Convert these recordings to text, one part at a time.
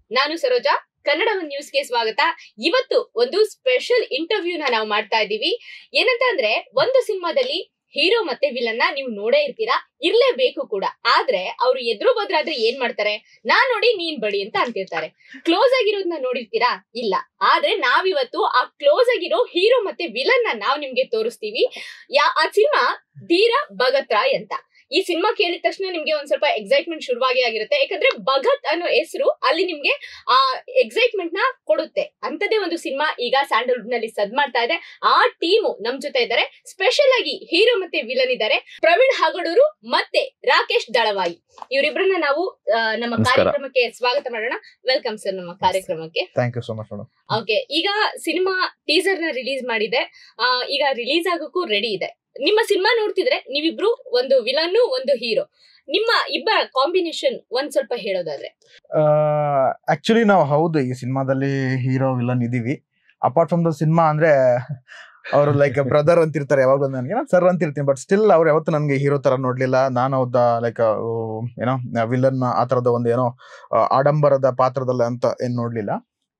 ನಾನು ಸರೋಜಾ ಕನ್ನಡ ಒನ್ ನ್ಯೂಸ್ಗೆ ಸ್ವಾಗತ ಇವತ್ತು ಒಂದು ಸ್ಪೆಷಲ್ ಇಂಟರ್ವ್ಯೂನ ನಾವು ಮಾಡ್ತಾ ಇದ್ದೀವಿ ಏನಂತ ಅಂದ್ರೆ ಒಂದು ಸಿನಿಮಾದಲ್ಲಿ ಹೀರೋ ಮತ್ತೆ ವಿಲನ್ ನೀವು ನೋಡೇ ಇರ್ತೀರಾ ಇರ್ಲೇಬೇಕು ಕೂಡ ಆದ್ರೆ ಅವ್ರು ಎದುರು ಬದ್ರಾದ್ರೆ ಏನ್ ಮಾಡ್ತಾರೆ ನಾನ್ ನೋಡಿ ನೀನ್ ಬಡಿ ಅಂತ ಅಂತಿರ್ತಾರೆ ಕ್ಲೋಸ್ ಆಗಿರೋದನ್ನ ನೋಡಿರ್ತೀರಾ ಇಲ್ಲ ಆದ್ರೆ ನಾವಿವತ್ತು ಆ ಕ್ಲೋಸ್ ಆಗಿರೋ ಹೀರೋ ಮತ್ತೆ ವಿಲನ್ ನ ನಾವ್ ನಿಮ್ಗೆ ತೋರಿಸ್ತೀವಿ ಯಾ ಆ ಸಿನಿಮಾ ಧೀರ ಭಗತ್ ರಾಯ್ ಅಂತ ಈ ಸಿನಿಮಾ ಕೇಳಿದ ತಕ್ಷಣ ನಿಮ್ಗೆ ಒಂದ್ ಸ್ವಲ್ಪ ಎಕ್ಸೈಟ್ಮೆಂಟ್ ಶುರುವಾಗಿ ಆಗಿರುತ್ತೆ ಯಾಕಂದ್ರೆ ಭಗತ್ ಅನ್ನೋ ಹೆಸರು ಅಲ್ಲಿ ನಿಮ್ಗೆ ಆ ಎಕ್ಸೈಟ್ಮೆಂಟ್ ನ ಕೊಡುತ್ತೆ ಅಂತದೇ ಒಂದು ಸಿನಿಮಾ ಈಗ ಸ್ಯಾಂಡಲ್ವುಡ್ ನಲ್ಲಿ ಸದ್ ಮಾಡ್ತಾ ಇದೆ ಆ ಟೀಮು ನಮ್ ಜೊತೆ ಇದ್ದಾರೆ ಸ್ಪೆಷಲ್ ಆಗಿ ಹೀರೋ ಮತ್ತೆ ವಿಲನ್ ಇದ್ದಾರೆ ಪ್ರವೀಣ್ ಹಾಗಡೂರು ಮತ್ತೆ ರಾಕೇಶ್ ದಳವಾಯಿ ಇವರಿಬ್ಬರನ್ನ ನಾವು ಆ, ನಮ್ಮ ನಮಸ್ಕಾರ. ಕಾರ್ಯಕ್ರಮಕ್ಕೆ ಸ್ವಾಗತ ಮಾಡೋಣ ವೆಲ್ಕಮ್ ಸರ್ ನಮ್ಮ ಕಾರ್ಯಕ್ರಮಕ್ಕೆ thank you so much madam okay ಈಗ ಸಿನಿಮಾ ಟೀಸರ್ ನ ರಿಲೀಸ್ ಮಾಡಿದೆ ಆ, ಈಗ ರಿಲೀಸ್ ಆಗೋಕ್ಕೂ ರೆಡಿ ಇದೆ ನಿಮ್ಮ ಸಿನಿಮಾ ನೋಡ್ತಿದ್ರೆ ನೀವಿಬ್ರು ಒಂದು ವಿಲನ್ ಒಂದು ಹೀರೋ ನಿಮ್ಮ ಇಬ್ಬರ ಕಾಂಬಿನೇಷನ್ ಒಂದ್ ಸ್ವಲ್ಪ ಹೇಳೋದಾದ್ರೆ ಆಕ್ಚುಲಿ ನಾವು ಹೌದು ಈ ಸಿನಿಮಾದಲ್ಲಿ ಹೀರೋ ವಿಲನ್ ಇದೀವಿ ಅಪಾರ್ಟ್ ಫ್ರಮ್ ದ ಸಿನಿಮಾ ಅಂದ್ರೆ ಅವರು ಲೈಕ್ ಬ್ರದರ್ ಅಂತಿರ್ತಾರೆ ಯಾವಾಗಲೂ ನನಗೆ ನಾನು ಸರ್ ಅಂತಿರ್ತೀನಿ ಬಟ್ ಸ್ಟಿಲ್ ಅವ್ರು ಯಾವತ್ತೂ ನನಗೆ ಹೀರೋ ತರ ನೋಡ್ಲಿಲ್ಲ ನಾನು ಅವ್ದ ಲೈಕ್ ಏನೋ ವಿಲನ್ ಆ ಥರದ ಒಂದು ಏನೋ ಆ, ಆಡಂಬರದ ಪಾತ್ರದಲ್ಲಿ ಅಂತ ಏನು ನೋಡ್ಲಿಲ್ಲ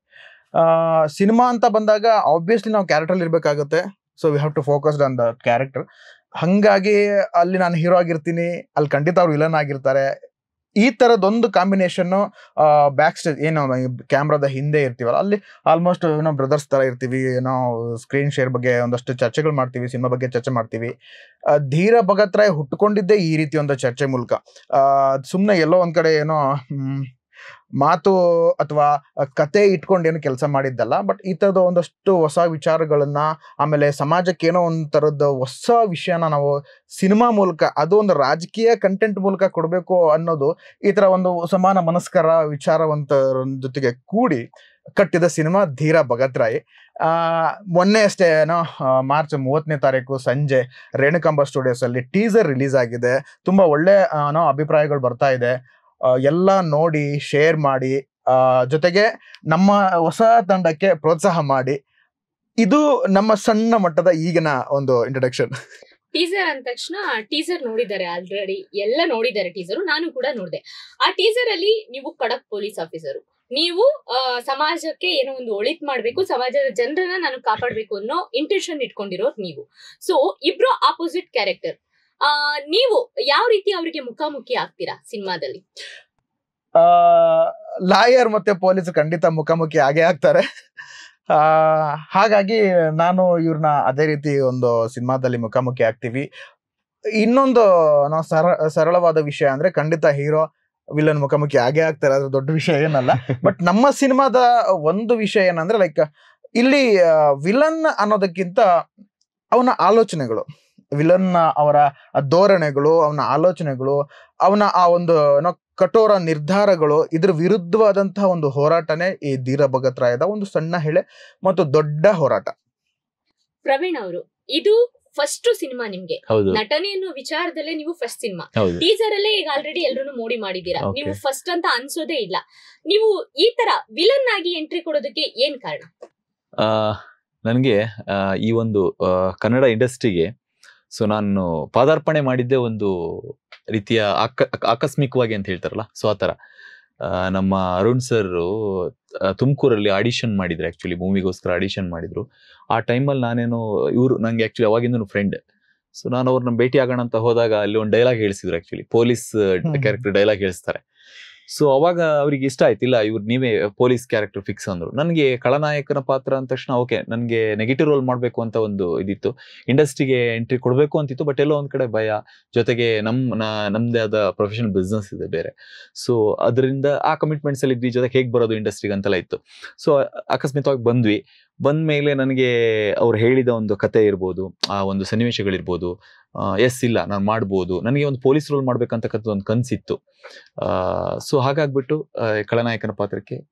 ಸಿನಿಮಾ ಅಂತ ಬಂದಾಗ ಆಬ್ವಿಯಸ್ಲಿ ನಾವು ಕ್ಯಾರೆಕ್ಟರ್ ಇರ್ಬೇಕಾಗುತ್ತೆ so we have to focused on the character ಹಂಗಾಗಿ ಅಲ್ಲಿ ನಾನು ಹೀರೋ ಆಗಿರ್ತೀನಿ ಅಲ್ಲಿ ಖಂಡಿತ ಅವ್ರು ವಿಲನ್ ಆಗಿರ್ತಾರೆ ಈ ತರದೊಂದು ಕಾಂಬಿನೇಷನ್ ಬ್ಯಾಕ್ ಸ್ಟೇಜ್ ಏನು ಕ್ಯಾಮ್ರಾದ ಹಿಂದೆ ಇರ್ತೀವಲ್ಲ ಅಲ್ಲಿ ಆಲ್ಮೋಸ್ಟ್ ಏನೋ ಬ್ರದರ್ಸ್ ತರ ಇರ್ತೀವಿ ಏನೋ ಸ್ಕ್ರೀನ್ ಶೇರ್ ಬಗ್ಗೆ ಒಂದಷ್ಟು ಚರ್ಚೆಗಳು ಮಾಡ್ತೀವಿ ಸಿನಿಮಾ ಬಗ್ಗೆ ಚರ್ಚೆ ಮಾಡ್ತೀವಿ ಆ, ಧೀರ ಭಗತ್ ರಾಯ್ ಹುಟ್ಕೊಂಡಿದ್ದೇ ಈ ರೀತಿ ಒಂದು ಚರ್ಚೆ ಮೂಲಕ ಸುಮ್ಮನೆ ಎಲ್ಲೋ ಒಂದ್ ಕಡೆ ಏನೋ ಮ್, ಮಾತು ಅಥವಾ ಕತೆ ಇಟ್ಕೊಂಡು ಏನು ಕೆಲಸ ಮಾಡಿದ್ದಲ್ಲ ಬಟ್ ಈ ಥರದ ಒಂದಷ್ಟು ಹೊಸ ವಿಚಾರಗಳನ್ನ ಆಮೇಲೆ ಸಮಾಜಕ್ಕೆ ಏನೋ ಒಂದ್ ಥರದ ಹೊಸ ವಿಷಯನ ನಾವು ಸಿನಿಮಾ ಮೂಲಕ ಅದು ಒಂದು ರಾಜಕೀಯ ಕಂಟೆಂಟ್ ಮೂಲಕ ಕೊಡಬೇಕು ಅನ್ನೋದು ಈ ತರ ಒಂದು ಸಮಾನ ಮನಸ್ಕರ ವಿಚಾರವಂತರ ಜೊತೆಗೆ ಕೂಡಿ ಕಟ್ಟಿದ ಸಿನಿಮಾ ಧೀರ ಭಗತ್ ರಾಯ್ ಆ ಮೊನ್ನೆ ಅಷ್ಟೇ ಏನೋ ಆ, ಮಾರ್ಚ್ ಮೂವತ್ತನೇ ತಾರೀಕು ಸಂಜೆ ರೇಣುಕಾಂಬ ಸ್ಟುಡಿಯೋಸ್ ಅಲ್ಲಿ ಟೀಸರ್ ರಿಲೀಸ್ ಆಗಿದೆ ತುಂಬಾ ಒಳ್ಳೆ ಆ, ಏನೋ ಅಭಿಪ್ರಾಯಗಳು ಬರ್ತಾ ಇದೆ ಆ, ಎಲ್ಲ ನೋಡಿ ಶೇರ್ ಮಾಡಿ ಆ, ಜೊತೆಗೆ ನಮ್ಮ ಹೊಸ ತಂಡಕ್ಕೆ ಪ್ರೋತ್ಸಾಹ ಮಾಡಿ ಇದು ನಮ್ಮ ಸಣ್ಣ ಮಟ್ಟದ ಈಗಿನ ಒಂದು ಇಂಟ್ರಡಕ್ಷನ್ ಟೀಸರ್ ಅಂದ ತಕ್ಷಣ ಟೀಸರ್ ನೋಡಿದ್ದಾರೆ ಆಲ್ರೆಡಿ ಎಲ್ಲ ನೋಡಿದ್ದಾರೆ ಟೀಸರ್ ನಾನು ಕೂಡ ನೋಡಿದೆ ಆ ಟೀಸರ್ ಅಲ್ಲಿ ನೀವು ಖಡಕ್ ಪೊಲೀಸ್ ಆಫೀಸರು ನೀವು ಆ, ಸಮಾಜಕ್ಕೆ ಏನೋ ಒಂದು ಒಳಿತ್ ಮಾಡ್ಬೇಕು ಸಮಾಜದ ಜನರನ್ನ ನಾನು ಕಾಪಾಡ್ಬೇಕು ಅನ್ನೋ ಇಂಟೆನ್ಷನ್ ಇಟ್ಕೊಂಡಿರೋರು ನೀವು ಸೊ ಇಬ್ರು ಆಪೋಸಿಟ್ ಕ್ಯಾರೆಕ್ಟರ್ ಆ ನೀವು ಯಾವ ರೀತಿ ಅವರಿಗೆ ಮುಖಾಮುಖಿ ಆಗ್ತೀರಾ ಸಿನಿಮಾದಲ್ಲಿ ಲಾಯರ್ ಮತ್ತೆ ಪೊಲೀಸ್ ಖಂಡಿತ ಮುಖಾಮುಖಿ ಆಗೇ ಆಗ್ತಾರೆ ಆ, ಹಾಗಾಗಿ ನಾನು ಇವ್ರನ್ನ ಅದೇ ರೀತಿ ಒಂದು ಸಿನಿಮಾದಲ್ಲಿ ಮುಖಾಮುಖಿ ಆಗ್ತೀವಿ ಇನ್ನೊಂದು ನಾವು ಸರ ಸರಳವಾದ ವಿಷಯ ಅಂದ್ರೆ ಖಂಡಿತ ಹೀರೋ ವಿಲನ್ ಮುಖಾಮುಖಿ ಆಗೇ ಆಗ್ತಾರೆ ಅದ್ರ ದೊಡ್ಡ ವಿಷಯ ಏನಲ್ಲ ಬಟ್ ನಮ್ಮ ಸಿನಿಮಾದ ಒಂದು ವಿಷಯ ಏನಂದ್ರೆ ಲೈಕ್ ಇಲ್ಲಿ ವಿಲನ್ ಅನ್ನೋದಕ್ಕಿಂತ ಅವನ ಆಲೋಚನೆಗಳು ವಿಲನ್ ಅವರ ಧೋರಣೆಗಳು ಅವನ ಆಲೋಚನೆಗಳು ಅವನ ಆ ಒಂದು ಏನೋ ಕಠೋರ ನಿರ್ಧಾರಗಳು ಇದ್ರ ವಿರುದ್ಧವಾದಂತಹ ಒಂದು ಹೋರಾಟನೇ ಈ ಧೀರ ಭಗತ್ ರಾಯದ ಒಂದು ಸಣ್ಣ ಹೆಳೆ ಮತ್ತು ದೊಡ್ಡ ಹೋರಾಟ ಪ್ರವೀಣ್ ಅವರು ಇದು ಫಸ್ಟ್ ಸಿನಿಮಾ ನಿಮ್ಗೆ ಹೌದು ನಟನೆ ಅನ್ನೋ ವಿಚಾರದಲ್ಲೇ ನೀವು ಫಸ್ಟ್ ಸಿನಿಮಾ ಹೌದು ಟೀಸರ್ ಅಲ್ಲೇ ಈಗ ಆಲ್ರೆಡಿ ಎಲ್ರು ಮೋಡಿ ಮಾಡಿದ್ದೀರಾ Okay. ನೀವು ಫಸ್ಟ್ ಅಂತ ಅನ್ಸೋದೇ ಇಲ್ಲ ನೀವು ಈ ತರ ವಿಲನ್ ಆಗಿ ಎಂಟ್ರಿ ಕೊಡೋದಕ್ಕೆ ಏನ್ ಕಾರಣ ನನಗೆ ಈ ಒಂದು ಆ, ಕನ್ನಡ ಇಂಡಸ್ಟ್ರಿಗೆ ಸೊ ನಾನು ಪಾದಾರ್ಪಣೆ ಮಾಡಿದ್ದೆ ಒಂದು ರೀತಿಯ ಆಕ ಆಕಸ್ಮಿಕವಾಗಿ ಅಂತ ಹೇಳ್ತಾರಲ್ಲ ಸೊ ಆ ಥರ ಆ, ನಮ್ಮ ಅರುಣ್ ಸರ್ ತುಮಕೂರಲ್ಲಿ ಆಡಿಷನ್ ಮಾಡಿದ್ರು ಆ್ಯಕ್ಚುಲಿ ಮೂವಿಗೋಸ್ಕರ ಆಡಿಷನ್ ಮಾಡಿದ್ರು ಆ ಟೈಮಲ್ಲಿ ನಾನೇನು ಇವರು ನಂಗೆ ಆ್ಯಕ್ಚುಲಿ ಅವಾಗಿಂದ ಫ್ರೆಂಡ್ ಸೊ ನಾನು ಅವ್ರನ್ನ ಭೇಟಿ ಆಗೋಣ ಅಂತ ಹೋದಾಗ ಅಲ್ಲಿ ಒಂದು ಡೈಲಾಗ್ ಹೇಳಿಸಿದ್ರು actually police hmm. Character dialogue ಹೇಳಿಸ್ತಾರೆ ಸೊ ಅವಾಗ ಅವ್ರಿಗೆ ಇಷ್ಟ ಆಯ್ತಿಲ್ಲ ಇವ್ರು ನೀವೇ ಪೊಲೀಸ್ ಕ್ಯಾರೆಕ್ಟರ್ ಫಿಕ್ಸ್ ಅಂದ್ರು ನನಗೆ ಖಳನಾಯಕನ ಪಾತ್ರ ಅಂದ ತಕ್ಷಣ ಓಕೆ ನನಗೆ ನೆಗೆಟಿವ್ ರೋಲ್ ಮಾಡಬೇಕು ಅಂತ ಒಂದು ಇದಿತ್ತು ಇಂಡಸ್ಟ್ರಿಗೆ ಎಂಟ್ರಿ ಕೊಡಬೇಕು ಅಂತಿತ್ತು ಬಟ್ ಎಲ್ಲೋ ಒಂದ್ ಕಡೆ ಭಯ ಜೊತೆಗೆ ನಮ್ ನಾ- ನಮ್ದೇ ಆದ ಪ್ರೊಫೆಷನಲ್ ಬಿಸ್ನೆಸ್ ಇದೆ ಬೇರೆ ಸೊ ಅದರಿಂದ ಆ ಕಮಿಟ್ಮೆಂಟ್ಸ್ ಅಲ್ಲಿ ಇದ್ವಿ ಜೊತೆಗೆ ಹೇಗೆ ಬರೋದು ಇಂಡಸ್ಟ್ರಿಗೆ ಅಂತೆಲ್ಲ ಇತ್ತು ಸೊ ಅಕಸ್ಮಾತ್ವಾಗಿ ಬಂದ್ವಿ ಬಂದ ಮೇಲೆ ನನಗೆ ಅವ್ರು ಹೇಳಿದ ಒಂದು ಕತೆ ಇರ್ಬೋದು ಆ ಒಂದು ಸನ್ನಿವೇಶಗಳಿರ್ಬೋದು ಎಸ್ ಇಲ್ಲ ನಾನು ಮಾಡ್ಬೋದು ನನಗೆ ಒಂದು ಪೊಲೀಸ್ ರೋಲ್ ಮಾಡ್ಬೇಕಂತಕ್ಕಂಥ ಒಂದು ಕನ್ಸಿತ್ತು ಸೊ ಹಾಗಾಗ್ಬಿಟ್ಟು ಆ, ಖಳನಾಯಕನ ಪಾತ್ರಕ್ಕೆ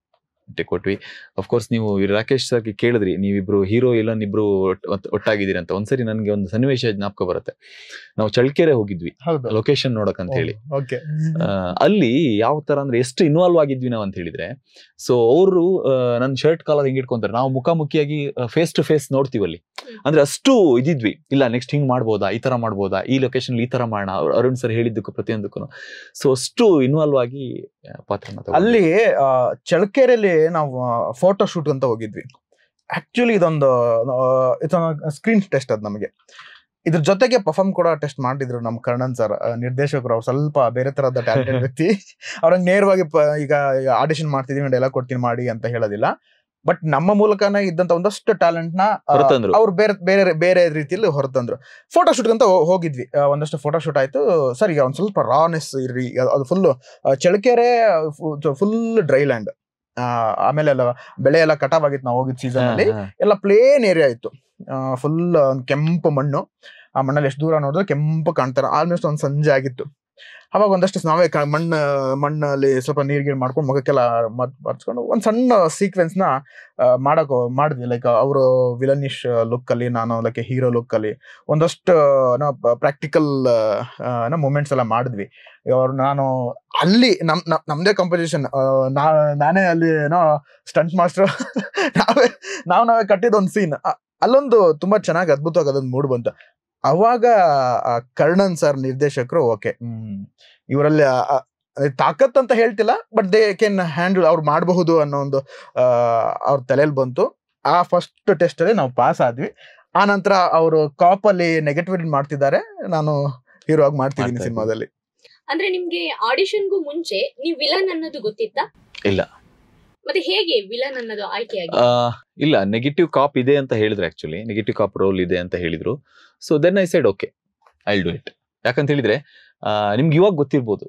ಎಂಟ್ರಿ ಕೊಟ್ವಿ ಅಫ್ಕೋರ್ಸ್ ನೀವು ಈ ರಾಕೇಶ್ ಸರ್ಗೆ ಕೇಳಿದ್ರಿ ನೀವಿಬ್ರು ಹೀರೋ ಇಲ್ಲನ್ ಇಬ್ರು ಒಟ್- ಒಟ್- ಒಟ್ಟಾಗಿದ್ದೀರಿ ಅಂತ ಒಂದ್ಸರಿ ನನಗೆ ಒಂದು ಸನ್ನಿವೇಶ ಜ್ಞಾಪಕ ಬರುತ್ತೆ ನಾವು ಚಳ್ಕೆರೆ ಹೋಗಿದ್ವಿ ಹೌದು ಲೊಕೇಶನ್ ನೋಡಕ್ ಅಂತ ಹೇಳಿ ಓಕೆ ಆ, ಅಲ್ಲಿ ಯಾವ ತರ ಅಂದ್ರೆ ಎಷ್ಟು ಇನ್ವಾಲ್ವ್ ಆಗಿದ್ವಿ ನಾವು ಅಂತ ಹೇಳಿದ್ರೆ ಸೊ ಅವರು ನನ್ನ ಶರ್ಟ್ ಕಾಲರ್ ಹಿಂಗ್ ಇಟ್ಕೊಂತಾರೆ ನಾವು ಮುಖಾಮುಖಿಯಾಗಿ ಫೇಸ್ ಟು ಫೇಸ್ ನೋಡ್ತೀವಿ ಅಲ್ಲಿ ಅಂದ್ರೆ ಅಷ್ಟು ಇದಿದ್ವಿ ಇಲ್ಲ ನೆಕ್ಸ್ಟ್ ಹಿಂಗ್ ಮಾಡ್ಬೋದಾ ಈ ತರ ಮಾಡ್ಬೋದಾ ಈ ಲೊಕೇಶನ್ ಈ ತರ ಮಾಡೋಣ ಅವ್ರು ಅರುಣ್ ಸರ್ ಹೇಳಿದ್ದಕ್ಕೂ ಪ್ರತಿಯೊಂದಕ್ಕೂ ಸೊ ಅಷ್ಟು ಇನ್ವಾಲ್ವ್ ಆಗಿ ಆ, ಪಾತ್ರನ ತಗೊಂಡ್ವಿ. ಅಲ್ಲಿ ಆ, ಚಳ್ಳಕೆರೆಯಲ್ಲಿ ನಾವು ಫೋಟೋ ಶೂಟ್ ಅಂತ ಹೋಗಿದ್ವಿ ಆಕ್ಚುಲಿ ಇದೊಂದು ಇದೊಂದು ಸ್ಕ್ರೀನ್ ಟೆಸ್ಟ್ ಅದು ನಮಗೆ ಇದ್ರ ಜೊತೆಗೆ ಪರ್ಫಾರ್ಮ್ ಕೂಡ ಟೆಸ್ಟ್ ಮಾಡಿದ್ರು ನಮ್ಮ ಕರ್ಣನ್ ಸರ್ ನಿರ್ದೇಶಕರು ಅವ್ರು ಸ್ವಲ್ಪ ಬೇರೆ ತರಹದ ಟ್ಯಾಲೆಂಟೆಡ್ ವ್ಯಕ್ತಿ ಅವ್ರಂಗ್ ನೇರವಾಗಿ ಪ- ಈಗ ಆಡಿಷನ್ ಮಾಡ್ತಿದೀವಿ ಡೈಲಾಗ್ ಕೊಡ್ತೀನಿ ಮಾಡಿ ಅಂತ ಹೇಳೋದಿಲ್ಲ ಬಟ್ ನಮ್ಮ ಮೂಲಕನೇ ಇದ್ದಂತ ಒಂದಷ್ಟು ಟ್ಯಾಲೆಂಟ್ ನ ಆ, ಹೊರತಂದ್ರು. ಅವ್ರು ಬೇರೆ ಬೇರೆ ಬೇರೆ ರೀತಿಯಲ್ಲಿ ಹೊರತಂದ್ರು ಫೋಟೋ ಶೂಟ್ ಅಂತ ಹೋ- ಹೋಗಿದ್ವಿ ಆ, ಒಂದಷ್ಟು ಫೋಟೋ ಶೂಟ್ ಆಯ್ತು ಸರ್ ಈಗ ಒಂದ್ ಸ್ವಲ್ಪ ರಾನೆಸ್ ಇರ್ರಿ ಅದು full Challakere full dry land ಆಮೇಲೆ ಎಲ್ಲ ಬೆಳೆ ಎಲ್ಲ ಕಟಾವ್ ಆಗಿತ್ತು ನಾವು ಹೋಗಿದ್ ಸೀಸನ್ ಅಲ್ಲಿ ಹಾ, ಹಾ. ಎಲ್ಲ ಪ್ಲೇನ್ ಏರಿಯಾ ಇತ್ತು ಫುಲ್ ಕೆಂಪು ಮಣ್ಣು ಆ ಮಣ್ಣಲ್ಲಿ ಎಷ್ಟು ದೂರ ನೋಡಿದ್ರೆ ಕೆಂಪು ಕಾಣ್ತಾರೆ ಆಲ್ಮೋಸ್ಟ್ ಒಂದು ಸಂಜೆ ಆಗಿತ್ತು ಅವಾಗ ಒಂದಷ್ಟು ನಾವೇ ಕ- ಮಣ್ಣು ಮಣ್ಣಲ್ಲಿ ಸ್ವಲ್ಪ ನೀರ್ ಗೀರ್ ಮಾಡ್ಕೊಂಡು ಮುಖಕ್ಕೆಲ್ಲ ಮರ್ಚ್ಕೊಂಡು ಒಂದ್ ಸಣ್ಣ ಸೀಕ್ವೆನ್ಸ್ ನ ಆ, ಮಾಡಕ್ ಮಾಡಿದ್ವಿ ಲೈಕ್ ಅವರು ವಿಲನಿಶ್ ಲುಕ್ ಅಲ್ಲಿ ನಾನು ಲೈಕ್ ಹೀರೋ ಲುಕ್ ಅಲ್ಲಿ ಒಂದಷ್ಟು ಪ್ರಾಕ್ಟಿಕಲ್ ಮೂಮೆಂಟ್ಸ್ ಎಲ್ಲ ಮಾಡಿದ್ವಿ ಅವ್ರು ನಾನು ಅಲ್ಲಿ ನಮ್ ನಮ್- ನಮ್ದೇ ಕಂಪೋಸಿಷನ್ ನಾನೇ ಅಲ್ಲಿ ಏನೋ ಸ್ಟಂಟ್ ಮಾಸ್ಟರ್ ನಾವೇ ನಾವ್ ನಾವೇ ಕಟ್ಟಿದ ಒಂದು ಸೀನ್ ಅಲ್ಲೊಂದು ತುಂಬಾ ಚೆನ್ನಾಗಿ ಅದ್ಭುತವಾಗಿ ಅದೊಂದು ಮೂಡ್ ಬಂತು ಅವಾಗ ಆ ಕರ್ಣನ್ ಸರ್ ನಿರ್ದೇಶಕರು ಓಕೆ ಹ್ಮ್ ಇವರಲ್ಲಿ ಆ- ಆ- ಅದೇ ತಾಕತ್ ಅಂತ ಹೇಳ್ತಿಲ್ಲ ಬಟ್ ದೇ ಕೆನ್ ಹ್ಯಾಂಡಲ್ ಅವ್ರು ಮಾಡಬಹುದು ಅನ್ನೋ ಒಂದು ಆ, ಅವ್ರ ತಲೆಯಲ್ಲಿ ಬಂತು ಆ ಫಸ್ಟ್ ಟೆಸ್ಟ್ ಅಲ್ಲಿ ನಾವು ಪಾಸ್ ಆದ್ವಿ ಆ ನಂತರ ಅವರು ಕಾಪ್ ಅಲ್ಲಿ ನೆಗೆಟಿವ್ ಮಾಡ್ತಿದ್ದಾರೆ ನಾನು ಹೀರೋ ಆಗಿ ಮಾಡ್ತಿದ್ದೀನಿ ಮಾಡ್ತಾ ಇದ್ದೀನಿ. ಸಿನಿಮಾದಲ್ಲಿ ಅಂದ್ರೆ ನಿಮ್ಗೆ ಆಡಿಷನ್ಗೂ ಮುಂಚೆ ನೀವು ವಿಲನ್ ಅನ್ನೋದು ಗೊತ್ತಿತ್ತಾ ಇಲ್ಲ. ಮತ್ತೆ ಹೇಗೆ ವಿಲನ್ ಅನ್ನೋದು ಆಯ್ಕೆಯಾಗಿ ಆ, ಇಲ್ಲ ನೆಗೆಟಿವ್ ಕಾಪ್ ಇದೆ ಅಂತ ಹೇಳಿದ್ರು ಆಕ್ಚುಲಿ ನೆಗೆಟಿವ್ ಕಾಪ್ ರೋಲ್ ಇದೆ ಅಂತ ಹೇಳಿದ್ರು so then I said okay I do it ಯಾಕಂತ ಹೇಳಿದ್ರೆ ಆ, ನಿಮ್ಗೆ ಇವಾಗ ಗೊತ್ತಿರ್ಬೋದು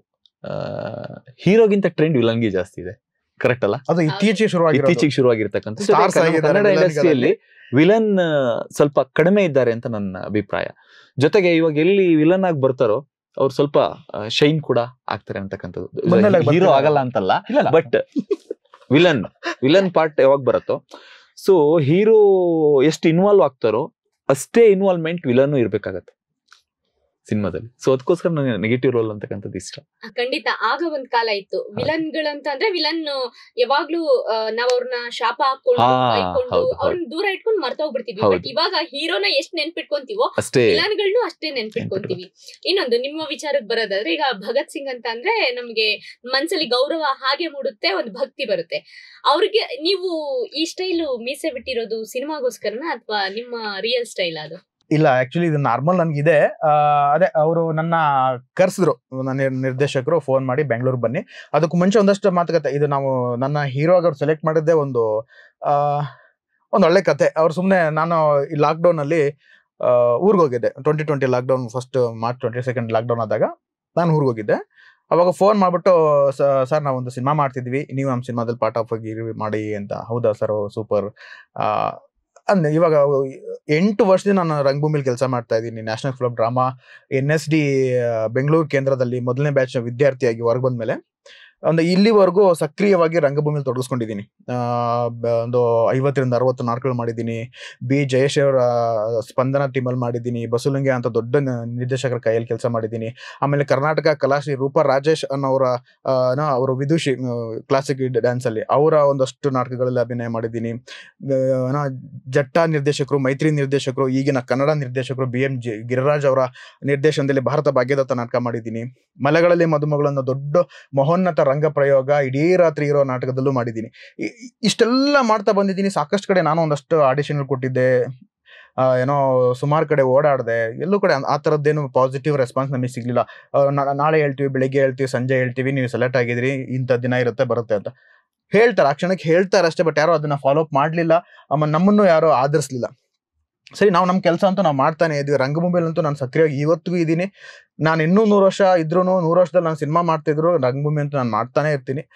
ಹೀರೋಗಿಂತ ಟ್ರೆಂಡ್ ವಿಲನ್ಗೆ ಜಾಸ್ತಿ ಇದೆ ಕರೆಕ್ಟ್ ಅಲ್ಲ ಅದು ಇತ್ತೀಚೆಗೆ ಶುರುವಾಗಿರೋದು ಇತ್ತೀಚೆಗೆ ಶುರುವಾಗಿರ್ತಕ್ಕಂಥ So, Stars ಕನ್ನಡ- ಆಗಿದ್ದಾರೆ ಕನ್ನಡ villain ಇಂಡಸ್ಟ್ರಿಯಲ್ಲಿ ವಿಲನ್ ಸ್ವಲ್ಪ ಕಡಿಮೆ ಇದ್ದಾರೆ ಅಂತ ನನ್ನ ಅಭಿಪ್ರಾಯ ಜೊತೆಗೆ ಇವಾಗ ಎಲ್ಲಿ ವಿಲನ್ ಆಗಿ ಬರ್ತಾರೋ ಅವ್ರು ಸ್ವಲ್ಪ ಶೈನ್ ಕೂಡ ಆಗ್ತಾರೆ ಅಂತಕ್ಕಂಥದ್ದು ಬಂದಲ್ಲ ಹೀರೋ ಬರ್ತಾರೆ. ಆಗಲ್ಲ ಅಂತಲ್ಲ ಇಲ್ಲ ಬಟ್ ವಿಲನ್ ವಿಲನ್ ಪಾರ್ಟ್ ಯಾವಾಗ ಬರುತ್ತೋ ಸೊ ಹೀರೋ ಎಷ್ಟು ಇನ್ವಾಲ್ವ್ ಆಗ್ತಾರೋ ಅಷ್ಟೇ ಇನ್ವಾಲ್ವ್ಮೆಂಟ್ ವಿಲನ್ ಇರ್ಬೇಕಾಗತ್ತೆ ಸಿನಿಮಾದಲ್ಲಿ ಸೊ ಅದಕ್ಕೋಸ್ಕರ ನನಗೆ ನೆಗೆಟಿವ್ ರೋಲ್ ಅಂತಕ್ಕಂಥದ್ದು ಇಷ್ಟ ಖಂಡಿತ ಆಗ ಒಂದ್ ಕಾಲ ಇತ್ತು ವಿಲನ್ ಗಳಂತ ಅಂದ್ರೆ ವಿಲನ್ ಯಾವಾಗ್ಲೂ ಆ, ನಾವ್ ಅವ್ರನ್ನ ಶಾಪ ಹಾಕೊಂಡು ಹಾ, ಬೈಕೊಂಡು ಹೌದು, ಹೌದು. ಅವ್ರನ್ನ ದೂರ ಇಟ್ಕೊಂಡು ಮರ್ತೋಗ್ಬಿಡ್ತಿದ್ವಿ ಹೌದು. ಬಟ್ ಇವಾಗ ಹೀರೋನ ಎಷ್ಟ್ ನೆನ್ಪಿಟ್ಕೊಂತೀವೋ ಅಷ್ಟೇ ವಿಲನ್ ಗಳನ್ನೂ ಅಷ್ಟೇ ನೆನ್ಪಿಟ್ಕೊಂತೀವಿ ಇನ್ನೊಂದು ನಿಮ್ಮ ವಿಚಾರಕ್ಕೆ ಬರೋದಾದ್ರೆ ಈಗ ಭಗತ್ ಸಿಂಗ್ ಅಂತ ಅಂದ್ರೆ ನಮ್ಗೆ ಮನ್ಸಲ್ಲಿ ಗೌರವ ಹಾಗೆ ಮೂಡುತ್ತೆ ಒಂದು ಭಕ್ತಿ ಬರುತ್ತೆ ಅವ್ರಿಗೆ ನೀವು ಈ ಸ್ಟೈಲು ಮೀಸೆ ಬಿಟ್ಟಿರೋದು ಸಿನಿಮಾಗೋಸ್ಕರನ ಅಥವಾ ನಿಮ್ಮ ರಿಯಲ್ ಸ್ಟೈಲ್ ಅದು ಇಲ್ಲ ಆಕ್ಚುಲಿ ಇದು ನಾರ್ಮಲ್ ನನ್ಗಿದೆ ಆ, ಅದೇ ಅವರು ನನ್ನ ಕರ್ಸಿದ್ರು ನನ್ನ ನಿರ್- ನಿರ್ದೇಶಕರು ಫೋನ್ ಮಾಡಿ ಬೆಂಗಳೂರು ಬನ್ನಿ ಅದಕ್ಕೂ ಮುಂಚೆ ಒಂದಷ್ಟು ಮಾತುಕತೆ ಇದು ನಾವು ನನ್ನ ಹೀರೋ ಆಗಿ ಅವ್ರು ಸೆಲೆಕ್ಟ್ ಮಾಡಿದ್ದೆ ಒಂದು ಆ, ಒಂದು ಒಳ್ಳೆ ಕತೆ ಅವ್ರು ಸುಮ್ಮನೆ ನಾನು ಈ ಲಾಕ್ಡೌನ್ ಅಲ್ಲಿ ಊರಿಗೆ ಹೋಗಿದ್ದೆ twenty twenty lockdown first March twenty second lockdown ಆದಾಗ ನಾನು ಊರಿಗೆ ಹೋಗಿದ್ದೆ ಅವಾಗ ಫೋನ್ ಮಾಡ್ಬಿಟ್ಟು ಸರ್ ನಾವು ಒಂದು ಸಿನಿಮಾ ಮಾಡ್ತಿದ್ವಿ ನೀವು ನಮ್ಮ ಸಿನಿಮಾದಲ್ಲಿ ಪಾರ್ಟ್ ಆಫ್ ಆಗಿ ಮಾಡಿ ಅಂತ ಹೌದಾ ಸರ್ ಸೂಪರ್ ಅಂದ್ ಇವಾಗ ಎಂಟು ವರ್ಷದಿಂದ ನಾನು ರಂಗಭೂಮಿಲಿ ಕೆಲಸ ಮಾಡ್ತಾ ಇದ್ದೀನಿ national film drama N S D Bengaluru ಕೇಂದ್ರದಲ್ಲಿ ಮೊದಲನೇ ಬ್ಯಾಚ್ ವಿದ್ಯಾರ್ಥಿಯಾಗಿ ಹೊರಗೆ ಬಂದ್ಮೇಲೆ ಒಂದು ಇಲ್ಲಿವರೆಗೂ ಸಕ್ರಿಯವಾಗಿ ರಂಗಭೂಮಿಲಿ ತೊಡಗಿಸ್ಕೊಂಡಿದ್ದೀನಿ ಆ, ಬ- ಒಂದು ಐವತ್ತರಿಂದ ಅರವತ್ತು ನಾಟಕಗಳು ಮಾಡಿದ್ದೀನಿ ಬಿ ಜಯೇಶ್ ಅವರ ಸ್ಪಂದನ ಟೀಮಲ್ಲಿ ಮಾಡಿದ್ದೀನಿ ಬಸವಲಿಂಗ ಅಂತ ದೊಡ್ಡ ನ- ನಿರ್ದೇಶಕರ ಕೈಯಲ್ಲಿ ಕೆಲಸ ಮಾಡಿದ್ದೀನಿ ಆಮೇಲೆ ಕರ್ನಾಟಕ ಕಲಾಶ್ರೀ ರೂಪಾ ರಾಜೇಶ್ ಅನ್ನೋರ ಆ, ನ- ಅವರು ವಿದುಷಿ ಕ್ಲಾಸಿಕ್ ಡ್ಯಾನ್ಸ್ ಅಲ್ಲಿ ಅವರ ಒಂದಷ್ಟು ನಾಟಕಗಳಲ್ಲಿ ಅಭಿನಯ ಮಾಡಿದ್ದೀನಿ ಆ, ನ ಜಟ್ಟ ನಿರ್ದೇಶಕರು ಮೈತ್ರಿ ನಿರ್ದೇಶಕರು ಈಗಿನ ಕನ್ನಡ ನಿರ್ದೇಶಕರು ಬಿ ಎಂ ಜಿ ಗಿರಿರಾಜ್ ಅವರ ನಿರ್ದೇಶನದಲ್ಲಿ ಭಾರತ ಭಾಗ್ಯದತ್ತ ನಾಟಕ ಮಾಡಿದ್ದೀನಿ ಮಲೆಗಳಲ್ಲಿ ಮದುಮಗಳನ್ನು ದೊಡ್ಡ ಮಹೋನ್ನತ ರಂಗ ಪ್ರಯೋಗ ಇಡೀ ರಾತ್ರಿ ಇರೋ ನಾಟಕದಲ್ಲೂ ಮಾಡಿದ್ದೀನಿ ಇ- ಇ- ಇಷ್ಟೆಲ್ಲ ಮಾಡ್ತಾ ಬಂದಿದ್ದೀನಿ ಸಾಕಷ್ಟು ಕಡೆ ನಾನು ಒಂದಷ್ಟು ಆಡಿಷನ್ ಕೊಟ್ಟಿದ್ದೆ ಆ, ಏನೋ ಸುಮಾರು ಕಡೆ ಓಡಾಡಿದೆ ಎಲ್ಲೂ ಕಡೆ ಆ ಥರದ್ದೇನು ಪಾಸಿಟಿವ್ ರೆಸ್ಪಾನ್ಸ್ ನಮಗೆ ಸಿಗ್ಲಿಲ್ಲ ಆ, ನಾ- ನಾಳೆ ಹೇಳ್ತೀವಿ ಬೆಳಿಗ್ಗೆ ಹೇಳ್ತೀವಿ ಸಂಜೆ ಹೇಳ್ತೀವಿ ನೀವು ಸೆಲೆಕ್ಟ್ ಆಗಿದ್ರಿ ಇಂಥ ದಿನ ಇರುತ್ತೆ ಬರುತ್ತೆ ಅಂತ ಹೇಳ್ತಾರೆ ಆ ಕ್ಷಣಕ್ಕೆ ಹೇಳ್ತಾರೆ ಅಷ್ಟೇ ಬಟ್ ಯಾರೋ ಅದನ್ನ ಫಾಲೋ ಅಪ್ ಮಾಡಲಿಲ್ಲ ಆಮೇಲೆ ನಮ್ಮನ್ನು ಯಾರೋ ಆಧರಿಸ್ಲಿಲ್ಲ ಸರಿ ನಾವು ನಮ್ಮ ಕೆಲಸ ಅಂತೂ ನಾವು ಮಾಡ್ತಾನೆ ಇದ್ವಿ ರಂಗಭೂಮಿಯಲ್ಲಂತೂ ನಾನು ಸಕ್ರಿಯವಾಗಿ ಇವತ್ತಿಗೂ ಇದ್ದೀನಿ ನಾನು ಇನ್ನೂ ನೂರು ವರ್ಷ ಇದ್ರೂ ನೂರು ವರ್ಷದಲ್ಲಿ ನಾನು ಸಿನಿಮಾ ಮಾಡ್ತಿದ್ರು ರಂಗಭೂಮಿ ಅಂತೂ ನಾನು ಮಾಡ್ತಾನೆ ಇರ್ತೀನಿ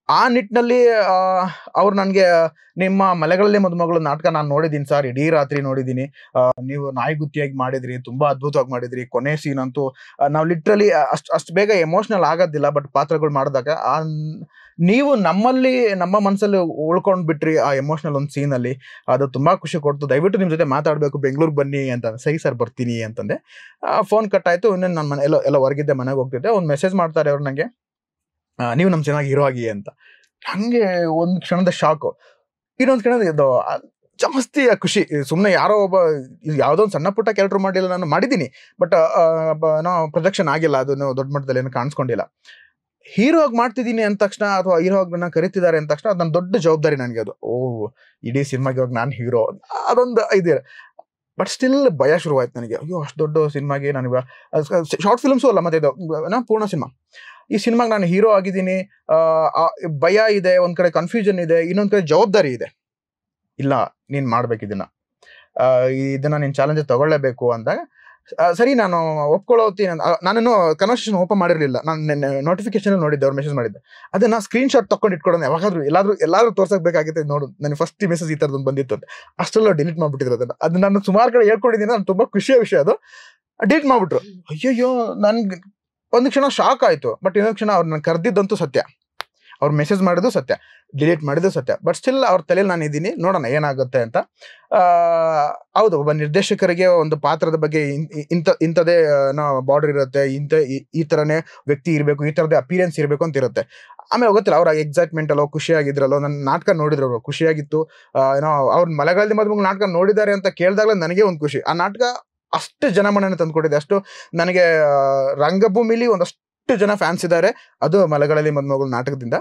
ಆ ನಿಟ್ಟಿನಲ್ಲಿ ಅವ್ರು ನನಗೆ ನಿಮ್ಮ ಮಲೆಗಳಲ್ಲಿ ಮದುಮಗಳು ನಾಟಕ ನಾನು ನೋಡಿದ್ದೀನಿ ಸರ್ ಇಡೀ ರಾತ್ರಿ ನೋಡಿದ್ದೀನಿ ಆ, ನೀವು ನಾಯಿಗುತ್ತಿಯಾಗಿ ಮಾಡಿದ್ರಿ ತುಂಬಾ ಅದ್ಭುತವಾಗಿ ಮಾಡಿದ್ರಿ ಕೊನೆ ಸೀನ್ ಅಂತೂ ಆ, ನಾವು ಲಿಟ್ರಲಿ ಅಷ್ಟು ಅಷ್ಟು ಬೇಗ ಎಮೋಷನಲ್ ಆಗೋದಿಲ್ಲ ಬಟ್ ಪಾತ್ರಗಳು ಮಾಡಿದಾಗ ಆ ನ್- ನೀವು ನಮ್ಮಲ್ಲಿ ನಮ್ಮ ಮನಸ್ಸಲ್ಲಿ ಉಳ್ಕೊಂಡ್ ಬಿಟ್ರಿ ಆ ಎಮೋಷನಲ್ ಒಂದು ಸೀನ್ ಅಲ್ಲಿ ಅದು ತುಂಬಾ ಖುಷಿ ಕೊಡ್ತು ದಯವಿಟ್ಟು ನಿಮ್ ಜೊತೆ ಮಾತಾಡ್ಬೇಕು ಬೆಂಗಳೂರು ಬನ್ನಿ ಅಂತ ಸರಿ ಸರ್ ಬರ್ತೀನಿ ಅಂತಂದೆ ಫೋನ್ ಕಟ್ ಆಯ್ತು ಇನ್ನೇನು ನನ್ನ ಮನೆ ಎಲ್ಲ ಎಲ್ಲ ಹೊರಗಿದ್ದೆ ಮನೆಗೆ ಹೋಗ್ತಿದ್ದೆ ಒಂದು ಮೆಸೇಜ್ ಮಾಡ್ತಾರೆ ಅವ್ರು ನಂಗೆ ಆ, ನೀವು ನಮ್ಮ ಚೆನ್ನಾಗಿ ಹೀರೋ ಆಗಿ ಅಂತ ಹಂಗೆ ಒಂದು ಕ್ಷಣದ ಶಾಕು ಇನ್ನೊಂದು ಕ್ಷಣದ ಇದು ಆ, ಜಾಸ್ತಿ ಆ ಖುಷಿ ಸುಮ್ಮನೆ ಯಾರೋ ಒಬ್ಬ ಇದು ಯಾವುದೋ ಒಂದು ಸಣ್ಣ ಪುಟ್ಟ ಕ್ಯಾರೆಕ್ಟರ್ ಮಾಡಿಲ್ಲ ನಾನು ಮಾಡಿದ್ದೀನಿ ಬಟ್ ನೋ ಪ್ರೊಜೆಕ್ಷನ್ ಆಗಿಲ್ಲ ಅದನ್ನು ದೊಡ್ಡ ಮಟ್ಟದಲ್ಲಿ ಏನು ಕಾಣಿಸ್ಕೊಂಡಿಲ್ಲ ಹೀರೋ ಆಗಿ ಮಾಡ್ತಿದ್ದೀನಿ ಅಂದ ತಕ್ಷಣ ಅಥವಾ ಹೀರೋ ಆಗಿ ನನ್ನ ಕರಿತಿದ್ದಾರೆ ಅಂದ ತಕ್ಷಣ ಅದು ನನ್ನ ದೊಡ್ಡ ಜವಾಬ್ದಾರಿ ನನಗೆ ಅದು ಓ ಇಡೀ ಸಿನಿಮಾಗೆ ಇವಾಗ ನಾನು ಹೀರೋ ಅದೊಂದು ಇದೆ ಬಟ್ ಸ್ಟಿಲ್ ಭಯ ಶುರುವಾಯ್ತು ನನಗೆ ಅಯ್ಯೋ ಅಷ್ಟು ದೊಡ್ಡ ಸಿನಿಮಾಗೆ ನಾನು ಶಾರ್ಟ್ ಫಿಲ್ಮ್ಸು ಅಲ್ಲ ಮತ್ತೆ ಇದು ನಾ ಪೂರ್ಣ ಸಿನಿಮಾ ಈ ಸಿನಿಮಾಗೆ ನಾನು ಹೀರೋ ಆಗಿದ್ದೀನಿ ಆ, ಆ, ಭಯ ಇದೆ ಒಂದ್ ಕಡೆ ಕನ್ಫ್ಯೂಷನ್ ಇದೆ ಇನ್ನೊಂದ್ ಕಡೆ ಜವಾಬ್ದಾರಿ ಇದೆ ಇಲ್ಲ ನೀನ್ ಮಾಡ್ಬೇಕು ಇದನ್ನ ಆ, ಇದನ್ನ ನೀನ್ ಚಾಲೆಂಜ್ ತಗೊಳ್ಳೇಬೇಕು ಅಂದಾಗ ಆ, ಸರಿ ನಾನು ಒಪ್ಕೊಳ್ಳೋತೀನಿ ಅಂತ- ಆ, ನಾನೇನು ಕನ್ವರ್ಸೇಷನ್ ಓಪನ್ ಮಾಡಿರಲಿಲ್ಲ ನಾನು ನೋಟಿಫಿಕೇಶನ್ ನೋಡಿದ್ದೆ ಅವ್ರು ಮೆಸೇಜ್ ಮಾಡಿದ್ದೆ ಅದನ್ನ ಸ್ಕ್ರೀನ್ ಶಾಟ್ ತಕೊಂಡು ಇಟ್ಕೊಳ್ಳೋಣ ಯಾವಾಗಾದ್ರೂ ಎಲ್ಲಾದ್ರೂ ಎಲ್ಲಾದ್ರೂ ತೋರ್ಸಕ್ ಬೇಕಾಗಿತ್ತು ನೋಡು ನನಗೆ ಫಸ್ಟ್ ಮೆಸೇಜ್ ಈ ತರದೊಂದು ಬಂದಿತ್ತು ಅಂತ ಅಷ್ಟೆಲ್ಲ ಡಿಲೀಟ್ ಮಾಡ್ಬಿಟ್ಟಿದ್ರು ಅದನ್ನ ಅದು ನಾನು ಸುಮಾರು ಕಡೆ ಹೇಳ್ಕೊಂಡಿದ್ದೀನಿ ನಾನು ತುಂಬಾ ಖುಷಿಯ ವಿಷಯ ಅದು ಡಿಲೀಟ್ ಮಾಡ್ಬಿಟ್ರು ಅಯ್ಯಯ್ಯೋ ನನ್ಗೆ ಒಂದು ಕ್ಷಣ ಶಾಕ್ ಆಯ್ತು ಬಟ್ ಇನ್ನೊಂದು ಕ್ಷಣ ಅವ್ರನ್ನ ಕರೆದಿದ್ದಂತೂ ಸತ್ಯ ಅವ್ರು ಮೆಸೇಜ್ ಮಾಡಿದ್ದು ಸತ್ಯ ಡಿಲೀಟ್ ಮಾಡಿದ್ದು ಸತ್ಯ ಬಟ್ ಸ್ಟಿಲ್ ಅವ್ರ ತಲೆಯಲ್ಲಿ ನಾನು ಇದ್ದೀನಿ ನೋಡೋಣ ಏನಾಗುತ್ತೆ ಅಂತ ಆ, ಹೌದು ಒಬ್ಬ ನಿರ್ದೇಶಕರಿಗೆ ಒಂದು ಪಾತ್ರದ ಬಗ್ಗೆ ಇನ್- ಇಂಥ ಇಂಥದೇ ಬಾರ್ಡರ್ ಇರುತ್ತೆ ಇಂಥ ಈ- ಈ ಥರನೇ ವ್ಯಕ್ತಿ ಇರಬೇಕು ಈ ಥರದೇ ಅಪಿರಿಯನ್ಸ್ ಇರಬೇಕು ಅಂತ ಇರುತ್ತೆ ಆಮೇಲೆ ಗೊತ್ತಿಲ್ಲ ಅವ್ರ ಎಕ್ಸೈಟ್ಮೆಂಟ್ ಅಲ್ಲೋ ಖುಷಿಯಾಗಿದ್ರಲ್ಲೋ ನನ್ನ ನಾಟಕ ನೋಡಿದ್ರು ಅವ್ರು ಖುಷಿಯಾಗಿತ್ತು ಆ, ಏನೋ ಅವ್ರ ಮಳೆಗಾಲದ ಮದುವೆ ನಾಟಕ ನೋಡಿದ್ದಾರೆ ಅಂತ ಕೇಳಿದಾಗಲೇ ನನಗೆ ಒಂದು ಖುಷಿ ಆ ನಾಟಕ ಅಷ್ಟು ಜನಮನ್ನಣೆ ತಂದ್ಕೊಟ್ಟಿದೆ ಅಷ್ಟು ನನಗೆ ಆ, ರಂಗಭೂಮಿಲಿ ಒಂದಷ್ಟು ಜನ ಫ್ಯಾನ್ಸ್ ಇದ್ದಾರೆ ಅದು ಮಲೆಗಳಲ್ಲಿ ಮದುಮಗಳು ನಾಟಕದಿಂದ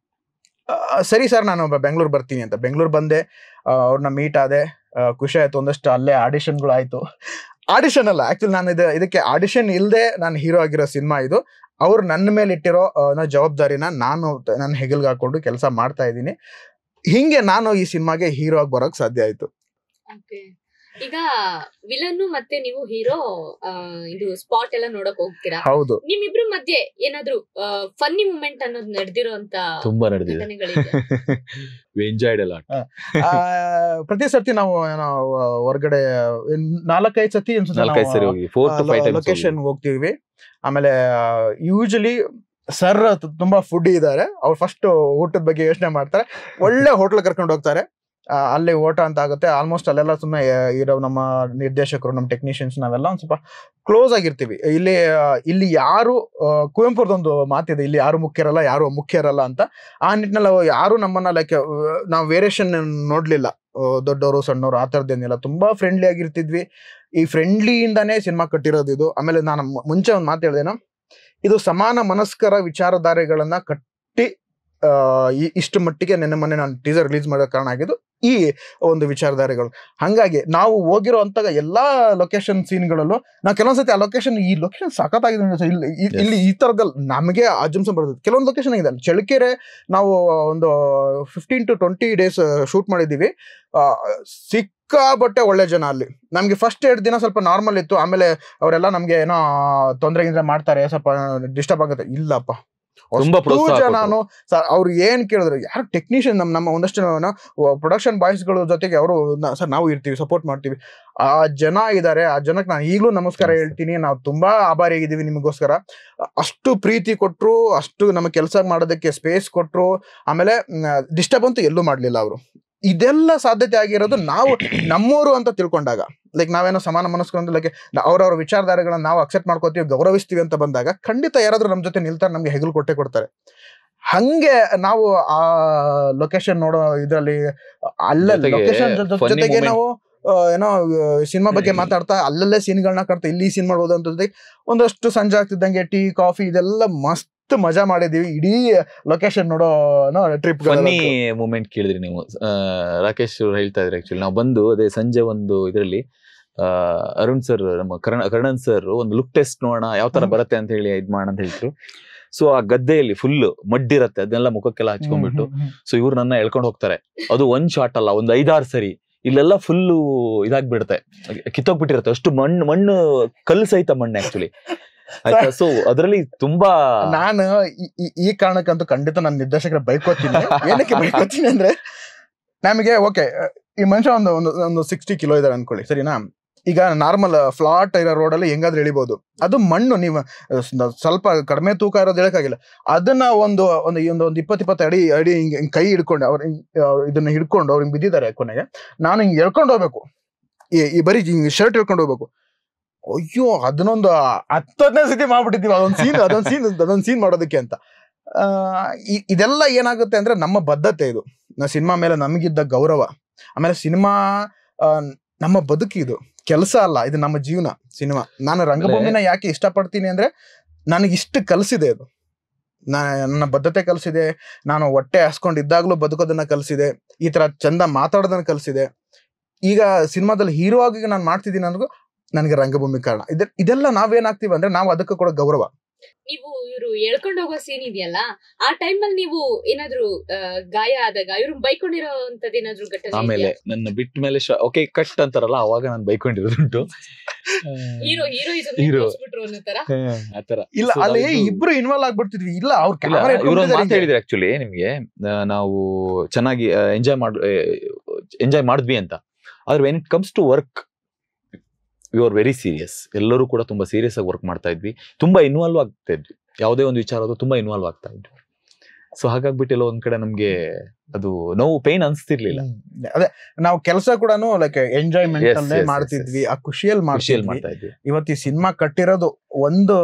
ಆ, ಸರಿ ಸರ್ ನಾನು ಬೆಂಗಳೂರು ಬರ್ತೀನಿ ಅಂತ ಬೆಂಗಳೂರು ಬಂದೆ ಆ, ಅವ್ರನ್ನ ಮೀಟ್ ಆದೆ ಆ, ಖುಷಿ ಆಯ್ತು ಒಂದಷ್ಟು ಅಲ್ಲೇ ಆಡಿಷನ್ಗಳು ಆಯ್ತು ಆಡಿಷನ್ ಅಲ್ಲ ಆಕ್ಚುಲಿ ನಾನು ಇದು ಇದಕ್ಕೆ ಆಡಿಷನ್ ಇಲ್ಲದೆ ನಾನು ಹೀರೋ ಆಗಿರೋ ಸಿನಿಮಾ ಇದು ಅವ್ರು ನನ್ನ ಮೇಲೆ ಇಟ್ಟಿರೋ ಆ, ಏನೋ ಜವಾಬ್ದಾರಿನ ನಾನು ನನ್ನ ಹೆಗಲ್ಗೆ ಹಾಕೊಂಡು ಕೆಲಸ ಮಾಡ್ತಾ ಇದ್ದೀನಿ ಹಿಂಗೆ ನಾನು ಈ ಸಿನಿಮಾಗೆ ಹೀರೋ ಆಗಿ ಬರೋಕ್ ಸಾಧ್ಯ ಆಯ್ತು Okay. ಈಗ ವಿಲನ್ನು ಮತ್ತೆ ನೀವು ಹೀರೋ ಇದು ಸ್ಪಾಟ್ ಎಲ್ಲ ನೋಡಕ್ ಹೋಗ್ತೀರಾ ಹೌದು ನಿಮ್ಮಿಬ್ರ ಮಧ್ಯೆ ಏನಾದ್ರು ಫನ್ನಿ ಮೂಮೆಂಟ್ ಅನ್ನೋದು ನಡೆದಿರೋ ಅಂತ ತುಂಬಾ ನಡೆದಿದೆ ಘಟನೆಗಳಿದೆ ಎಂಜಾಯ್ಡ್ ಎಲ್ಲ ಆ, ಪ್ರತಿ ಸರ್ತಿ ನಾವು ಏನೋ ಹೊರಗಡೆ ನಾಲ್ಕೈದು ಸತಿ ನಾಲ್ಕೈದು ಸರಿ ಹೋಗಿ four to five times location ಹೋಗ್ತೀವಿ ಆಮೇಲೆ ಯೂಶಲಿ ಸರ್ ತುಂಬಾ ಫುಡ್ ಇದ್ದಾರೆ ಅವ್ರು ಫಸ್ಟ್ ಊಟದ ಬಗ್ಗೆ ಯೋಚನೆ ಮಾಡ್ತಾರೆ ಒಳ್ಳೆ ಹೋಟ್ಲ್ ಕರ್ಕೊಂಡು ಹೋಗ್ತಾರೆ ಆ, ಅಲ್ಲಿ ಊಟ ಅಂತ ಆಗುತ್ತೆ ಆಲ್ಮೋಸ್ಟ್ ಅಲ್ಲೆಲ್ಲ ಸುಮ್ಮನೆ ಇರೋ ನಮ್ಮ ನಿರ್ದೇಶಕರು ನಮ್ಮ ಟೆಕ್ನಿಷಿಯನ್ಸ್ ನಾವೆಲ್ಲ ಒಂದ್ ಸ್ವಲ್ಪ ಕ್ಲೋಸ್ ಆಗಿರ್ತೀವಿ ಇಲ್ಲಿ ಆ, ಇಲ್ಲಿ ಯಾರು ಆ, ಕುವೆಂಪುರದೊಂದು ಮಾತಿದೆ ಇಲ್ಲಿ ಯಾರು ಮುಖ್ಯರಲ್ಲ ಯಾರು ಮುಖ್ಯರಲ್ಲ ಅಂತ ಆ ನಿಟ್ಟಿನಲ್ಲಿ ಅವು ಯಾರು ನಮ್ಮನ್ನ ಲೈಕ್ ನಾವು ವೇರಿಯೇಷನ್ ನೋಡ್ಲಿಲ್ಲ ಆ, ದೊಡ್ಡವರು ಸಣ್ಣವರು ಆ ಥರದ್ದೇನಿಲ್ಲ ತುಂಬಾ ಫ್ರೆಂಡ್ಲಿ ಆಗಿರ್ತಿದ್ವಿ ಈ ಫ್ರೆಂಡ್ಲಿಯಿಂದಾನೇ ಸಿನಿಮಾ ಕಟ್ಟಿರೋದು ಇದು ಆಮೇಲೆ ನಾನು ಮು- ಮುಂಚೆ ಒಂದು ಮಾತು ಹೇಳ್ದೇನು ಇದು ಸಮಾನ ಮನಸ್ಕರ ವಿಚಾರಧಾರೆಗಳನ್ನ ಕಟ್ಟಿ ಆ, ಈ- ಇಷ್ಟು ಮಟ್ಟಿಗೆ ನೆನ್ನೆ ಮೊನ್ನೆ ನಾನು ಟೀಸರ್ ರಿಲೀಸ್ ಮಾಡೋ ಕಾರಣ ಆಗಿದ್ದು ಈ ಒಂದು ವಿಚಾರಧಾರೆಗಳು ಹಂಗಾಗಿ ನಾವು ಹೋಗಿರೋ ಅಂತ ಎಲ್ಲಾ ಲೊಕೇಶನ್ ಸೀನ್ಗಳಲ್ಲೂ ನಾವು ಕೆಲವೊಂದ್ಸತಿ ಆ ಲೊಕೇಶನ್ ಈ ಲೊಕೇಶನ್ ಸಖತ್ತಾಗಿದೆ ನೋಡಿ sir. ಇಲ್ಲಿ ಇ- ಇಲ್ಲಿ ಈ ತರದಲ್ಲಿ ನಮಗೆ ಅಜಂಸ ಬರ್ತದೆ ಕೆಲವೊಂದು ಲೊಕೇಶನ್ ಇದೆ ಚಳ್ಳಕೆರೆ ನಾವು ಒಂದು fifteen to twenty days shoot ಮಾಡಿದ್ದೀವಿ ಆ, ಸಿಕ್ಕಾಬಟ್ಟೆ ಒಳ್ಳೆ ಜನ ಅಲ್ಲಿ ನಮ್ಗೆ ಫಸ್ಟ್ ಎರಡು ದಿನ ಸ್ವಲ್ಪ ನಾರ್ಮಲ್ ಇತ್ತು ಆಮೇಲೆ ಅವರೆಲ್ಲ ನಮ್ಗೆ ಏನೋ ತೊಂದರೆ ಗಿಂದ್ರೆ ಮಾಡ್ತಾರೆ ಸ್ವಲ್ಪ ಡಿಸ್ಟರ್ಬ್ ಆಗುತ್ತೆ ಇಲ್ಲಪ್ಪ ತುಂಬಾ ಅಷ್ಟೂ ಪ್ರೋತ್ಸಾಹ ಜನನು ಸ- ಅವ್ರು ಏನ್ ಕೇಳಿದ್ರು ಯಾರು ಟೆಕ್ನಿಷಿಯನ್ ನಮ್ಮ ನಮ್ಮ ಒಂದಷ್ಟು ಪ್ರೊಡಕ್ಷನ್ ಬಾಯ್ಸ್ಗಳು ಜೊತೆಗೆ ಅವರು ಸರ್ ನಾವು ಇರ್ತೀವಿ ಸಪೋರ್ಟ್ ಮಾಡ್ತೀವಿ ಆ ಜನ ಇದ್ದಾರೆ ಆ ಜನಕ್ಕೆ ನಾನು ಈಗಲೂ ನಮಸ್ಕಾರ Yes, sir. ಹೇಳ್ತೀನಿ ನಾವು ತುಂಬಾ ಆಭಾರಿ ಆಗಿದ್ದೀವಿ ನಿಮಗೋಸ್ಕರ ಅಷ್ಟು ಪ್ರೀತಿ ಕೊಟ್ರು ಅಷ್ಟು ನಮ್ಮ ಕೆಲಸ ಮಾಡೋದಕ್ಕೆ ಸ್ಪೇಸ್ ಕೊಟ್ರು ಆಮೇಲೆ ಡಿಸ್ಟರ್ಬ್ ಅಂತೂ ಎಲ್ಲೂ ಮಾಡ್ಲಿಲ್ಲ ಅವರು ಇದೆಲ್ಲ ಸಾಧ್ಯತೆ ಆಗಿರೋದು ನಾವು ನಮ್ಮೂರು ಅಂತ ತಿಳ್ಕೊಂಡಾಗ ಲೈಕ್ ನಾವೇನೋ ಸಮಾನ ಮನಸ್ಕೊಂಡು ಲೈಕ್ ಅವ್ರವ್ರ ವಿಚಾರಧಾರೆಗಳನ್ನ ನಾವು ಅಕ್ಸೆಪ್ಟ್ ಮಾಡ್ಕೋತೀವಿ ಗೌರವಿಸ್ತೀವಿ ಅಂತ ಬಂದಾಗ ಖಂಡಿತ ಯಾರಾದ್ರೂ ನಮ್ಮ ಜೊತೆ ನಿಲ್ತಾರೆ ನಮ್ಗೆ ಹೆಗಲು ಕೊಟ್ಟೆ ಕೊಡ್ತಾರೆ ಹಂಗೆ ನಾವು ಆ ಲೊಕೇಶನ್ ನೋಡೋ ಇದ್ರಲ್ಲಿ ಅಲ್ಲೇ ಜೊತೆಗೆ ಲೊಕೇಶನ್ funny ಜೊತೆಗೆ moment- ನಾವು ಆ, ಏನೋ ಸಿನಿಮಾ ಬಗ್ಗೆ ಮಾತಾಡ್ತಾ ಅಲ್ಲಲ್ಲೇ ಸೀನ್ಗಳನ್ನ ಕಟ್ತಾ ಇಲ್ಲಿ ಸೀನ್ ಮಾಡ್ಬೋದು ಅಂತ ಜೊತೆಗೆ ಒಂದಷ್ಟು ಸಂಜೆ ಆಗ್ತಿದ್ದಂಗೆ ಟೀ ಕಾಫಿ ಇದೆಲ್ಲ ಮಸ್ತ್ ಮಜಾ ಮಾಡಿದೀವಿ ಇಡೀ ಲೊಕೇಶನ್ ನೋಡೋ ಟ್ರಿಪ್ ಫನ್ನಿ ಮೂಮೆಂಟ್ ಕೇಳಿದ್ರಿ ನೀವು ಆ, ರಾಕೇಶ್ ಅವ್ರು ಹೇಳ್ತಾ ಇದ್ರಿ ಆಕ್ಚುಲಿ ನಾವು ಬಂದು ಅದೇ ಸಂಜೆ ಒಂದು ಇದರಲ್ಲಿ ಅರುಣ್ ಸರ್ ನಮ್ಮ ಕರ್ಣ ಕರ್ಣನ್ ಸರ್ ಒಂದು ಲುಕ್ ಟೆಸ್ಟ್ ನೋಡೋಣ ಯಾವ ತರ ಹ್ಮ್. ಬರುತ್ತೆ ಅಂತ ಹೇಳಿ ಇದ್ ಮಾಡೋಣ ಅಂತ ಹೇಳ್ರು ಸೊ ಆ ಗದ್ದೆಯಲ್ಲಿ ಫುಲ್ ಮಡ್ಡಿರತ್ತೆ ಅದನ್ನೆಲ್ಲ ಮುಖಕ್ಕೆಲ್ಲ ಹಚ್ಕೊಂಡ್ಬಿಟ್ಟು ಸೊ ಇವ್ರು ನನ್ನ ಎಳ್ಕೊಂಡು ಹೋಗ್ತಾರೆ ಅದು ಒಂದ್ ಶಾಟ್ ಅಲ್ಲ ಒಂದ್ ಐದಾರು ಸರಿ ಇಲ್ಲೆಲ್ಲ ಫುಲ್ಲು ಇದಾಗ್ಬಿಡುತ್ತೆ ಕಿತ್ತೋಗ್ಬಿಟ್ಟಿರುತ್ತೆ ಅಷ್ಟು ಮಣ್ಣು ಮಣ್ಣು ಕಲ್ಲು ಸಹಿತ ಮಣ್ಣು ಆಕ್ಚುಲಿ ಆಯ್ತಾ ಸೊ ಅದರಲ್ಲಿ ತುಂಬಾ ನಾನು ಈ- ಈ- ಈ ಕಾರಣಕ್ಕಂತೂ ಖಂಡಿತ ನನ್ನ ನಿರ್ದೇಶಕರ ಬೈಕೋತೀನಿ ಏನಕ್ಕೆ ಬೈಕೋತೀನಿ ಅಂದ್ರೆ ನಮಗೆ ಓಕೆ ಈ ಮನುಷ್ಯ ಒಂದು ಒಂದು ಒಂದು ಸಿಕ್ಸ್ಟಿ ಕಿಲೋ ಇದಾರೆ ಅನ್ಕೊಳ್ಳಿ ಸರಿನಾ ಈಗ ನಾರ್ಮಲ್ ಫ್ಲಾಟ್ ಇರೋ ರೋಡಲ್ಲಿ ಹೆಂಗಾದ್ರೂ ಎಳಿಬಹುದು ಅದು ಮಣ್ಣು ನೀವು ಅಹ್, ಸ- ಸ್ವಲ್ಪ ಕಡಿಮೆ ತೂಕ ಇರೋದು ಹೇಳಕ್ಕಾಗಿಲ್ಲ ಅದನ್ನ ಒಂದು ಒಂದು ಈ ಒಂದು ಒಂದು ಇಪ್ಪತ್ತು ಇಪ್ಪತ್ತು ಅಡಿ ಅಡಿ ಹಿಂಗೆ ಹಿಂಗ್ ಕೈ ಹಿಡ್ಕೊಂಡು ಅವ್ರ ಇದನ್ನ ಹಿಡ್ಕೊಂಡು ಅವ್ರು ಹಿಂಗ್ ಬಿದ್ದಿದ್ದಾರೆ ಕೊನೆಗೆ ನಾನು ಹಿಂಗ್ ಎಳ್ಕೊಂಡು ಹೋಗ್ಬೇಕು ಈ ಈ ಬರೀ ಶರ್ಟ್ ಹೇಳ್ಕೊಂಡು ಹೋಗ್ಬೇಕು ಅಯ್ಯೋ ಅದನ್ನೊಂದು ಹತ್ತನೇ ಸ್ಥಿತಿ ಮಾಡ್ಬಿಟ್ಟಿದೀವಿ ಅದೊಂದು ಸೀನ್ ಅದೊಂದು ಸೀನ್ ಅದೊಂದು ಸೀನ್ ಮಾಡೋದಕ್ಕೆ ಅಂತ ಆ, ಇ- ಇದೆಲ್ಲ ಏನಾಗುತ್ತೆ ಅಂದ್ರೆ ನಮ್ಮ ಬದ್ಧತೆ ಇದು ಸಿನಿಮಾ ಮೇಲೆ ನಮಗಿದ್ದ ಗೌರವ ಆಮೇಲೆ ಸಿನಿಮಾ ನಮ್ಮ ಬದುಕಿದು ಕೆಲಸ ಅಲ್ಲ ಇದು ನಮ್ಮ ಜೀವನ ಸಿನಿಮಾ ನಾನು ರಂಗಭೂಮಿನ ಯಾಕೆ ಇಷ್ಟಪಡ್ತೀನಿ ಅಂದ್ರೆ ನನಗೆ ಇಷ್ಟು ಕಲಿಸಿದೆ ಅದು ನಾ- ನನ್ನ ಬದ್ಧತೆ ಕಲಿಸಿದೆ ನಾನು ಹೊಟ್ಟೆ ಹಾಸ್ಕೊಂಡಿದ್ದಾಗ್ಲೂ ಬದುಕೋದನ್ನ ಕಲಿಸಿದೆ ಈ ತರ ಚಂದ ಮಾತಾಡೋದನ್ನ ಕಲಿಸಿದೆ ಈಗ ಸಿನಿಮಾದಲ್ಲಿ ಹೀರೋ ಆಗಿ ನಾನು ಮಾಡ್ತಿದ್ದೀನಿ ಅನ್ನೋದು ನನಗೆ ರಂಗಭೂಮಿ ಕಾರಣ ಇದ ಇದೆಲ್ಲ ನಾವೇನಾಗ್ತೀವಿ ಅಂದ್ರೆ ನಾವು ಅದಕ್ಕೆ ಕೊಡೋ ಗೌರವ ನೀವು ಇವರು ಎಳ್ಕೊಂಡು ಹೋಗೋ ಸೀನ್ ಇದೆಯಲ್ಲ ಆ ಟೈಮ್ ಅಲ್ಲಿ ನೀವು ಏನಾದ್ರು ಆ, ಗಾಯ ಆದಾಗ ಇವ್ರು ಬೈಕೊಂಡಿರೋ ಅಂತದ್ ಏನಾದ್ರು ಘಟನೆ ಆಮೇಲೆ ನನ್ನ ಬಿಟ್ಟ ಮೇಲೆ ಓಕೆ ಕಟ್ ಅಂತಾರಲ್ಲ ಅವಾಗ ನಾನು ಬೈಕೊಂಡಿರೋದುಂಟು ಹೀರೋ ಹೀರೋಯಿಸಮ್ Hero. ತೋರಿಸ್ಬಿಟ್ರು ಅನ್ನೋ ತರ ಆತರ ಇಲ್ಲ So, ಅಲ್ಲಿ ಇದು- ಇಬ್ರು ಇನ್ವಾಲ್ವ್ ಆಗ್ಬಿಡ್ತಿದ್ವಿ ಇಲ್ಲ ಅವ್ರ ಇಲ್ಲ ಕ್ಯಾಮರಾ ಇವ್ರು ಮಾತು ಹೇಳಿದ್ರೆ ಆಕ್ಚುಲಿ ನಿಮ್ಗೆ ಆ, ನಾವು ಚೆನ್ನಾಗಿ ಎಂಜಾಯ್ ಮಾಡ್ ಎಂಜಾಯ್ ಮಾಡಿದ್ವಿ ಅಂತ ಆದ್ರೆ when it comes to work you are very serious ಎಲ್ಲರೂ ಕೂಡ ತುಂಬಾ ಸೀರಿಯಸ್ ಆಗಿ ವರ್ಕ್ ಮಾಡ್ತಾ ಇದ್ವಿ ತುಂಬಾ ಇನ್ವಾಲ್ವ್ ಆಗ್ತಾ ಇದ್ವಿ ಯಾವುದೇ ಒಂದು ವಿಚಾರ ಅದು ತುಂಬಾ ಇನ್ವಾಲ್ವ್ ಆಗ್ತಾ ಇದ್ವಿ ಸೊ ಹಾಗಾಗ್ಬಿಟ್ಟು ಎಲ್ಲೋ ಒಂದ್ ಕಡೆ ನಮ್ಗೆ ಅದು ನೋವು ಪೈನ್ ಅನ್ಸ್ತಿರ್ಲಿಲ್ಲ ಅದೇ ನಾವು ಕೆಲಸ ಕೂಡ ಲೈಕ್ ಎಂಜಾಯ್ಮೆಂಟ್ Yes, ಅಲ್ಲೇ yes, yes, ಮಾಡ್ತಿದ್ವಿ yes. ಆ ಖುಷಿಯಲ್ಲಿ ಖುಷಿಯಲ್ಲಿ ಮಾಡ್ತಿದ್ವಿ ಮಾಡ್ತಾ ಇದ್ವಿ ಇವತ್ತು ಈ ಸಿನಿಮಾ ಕಟ್ಟಿರೋದು ಒಂದು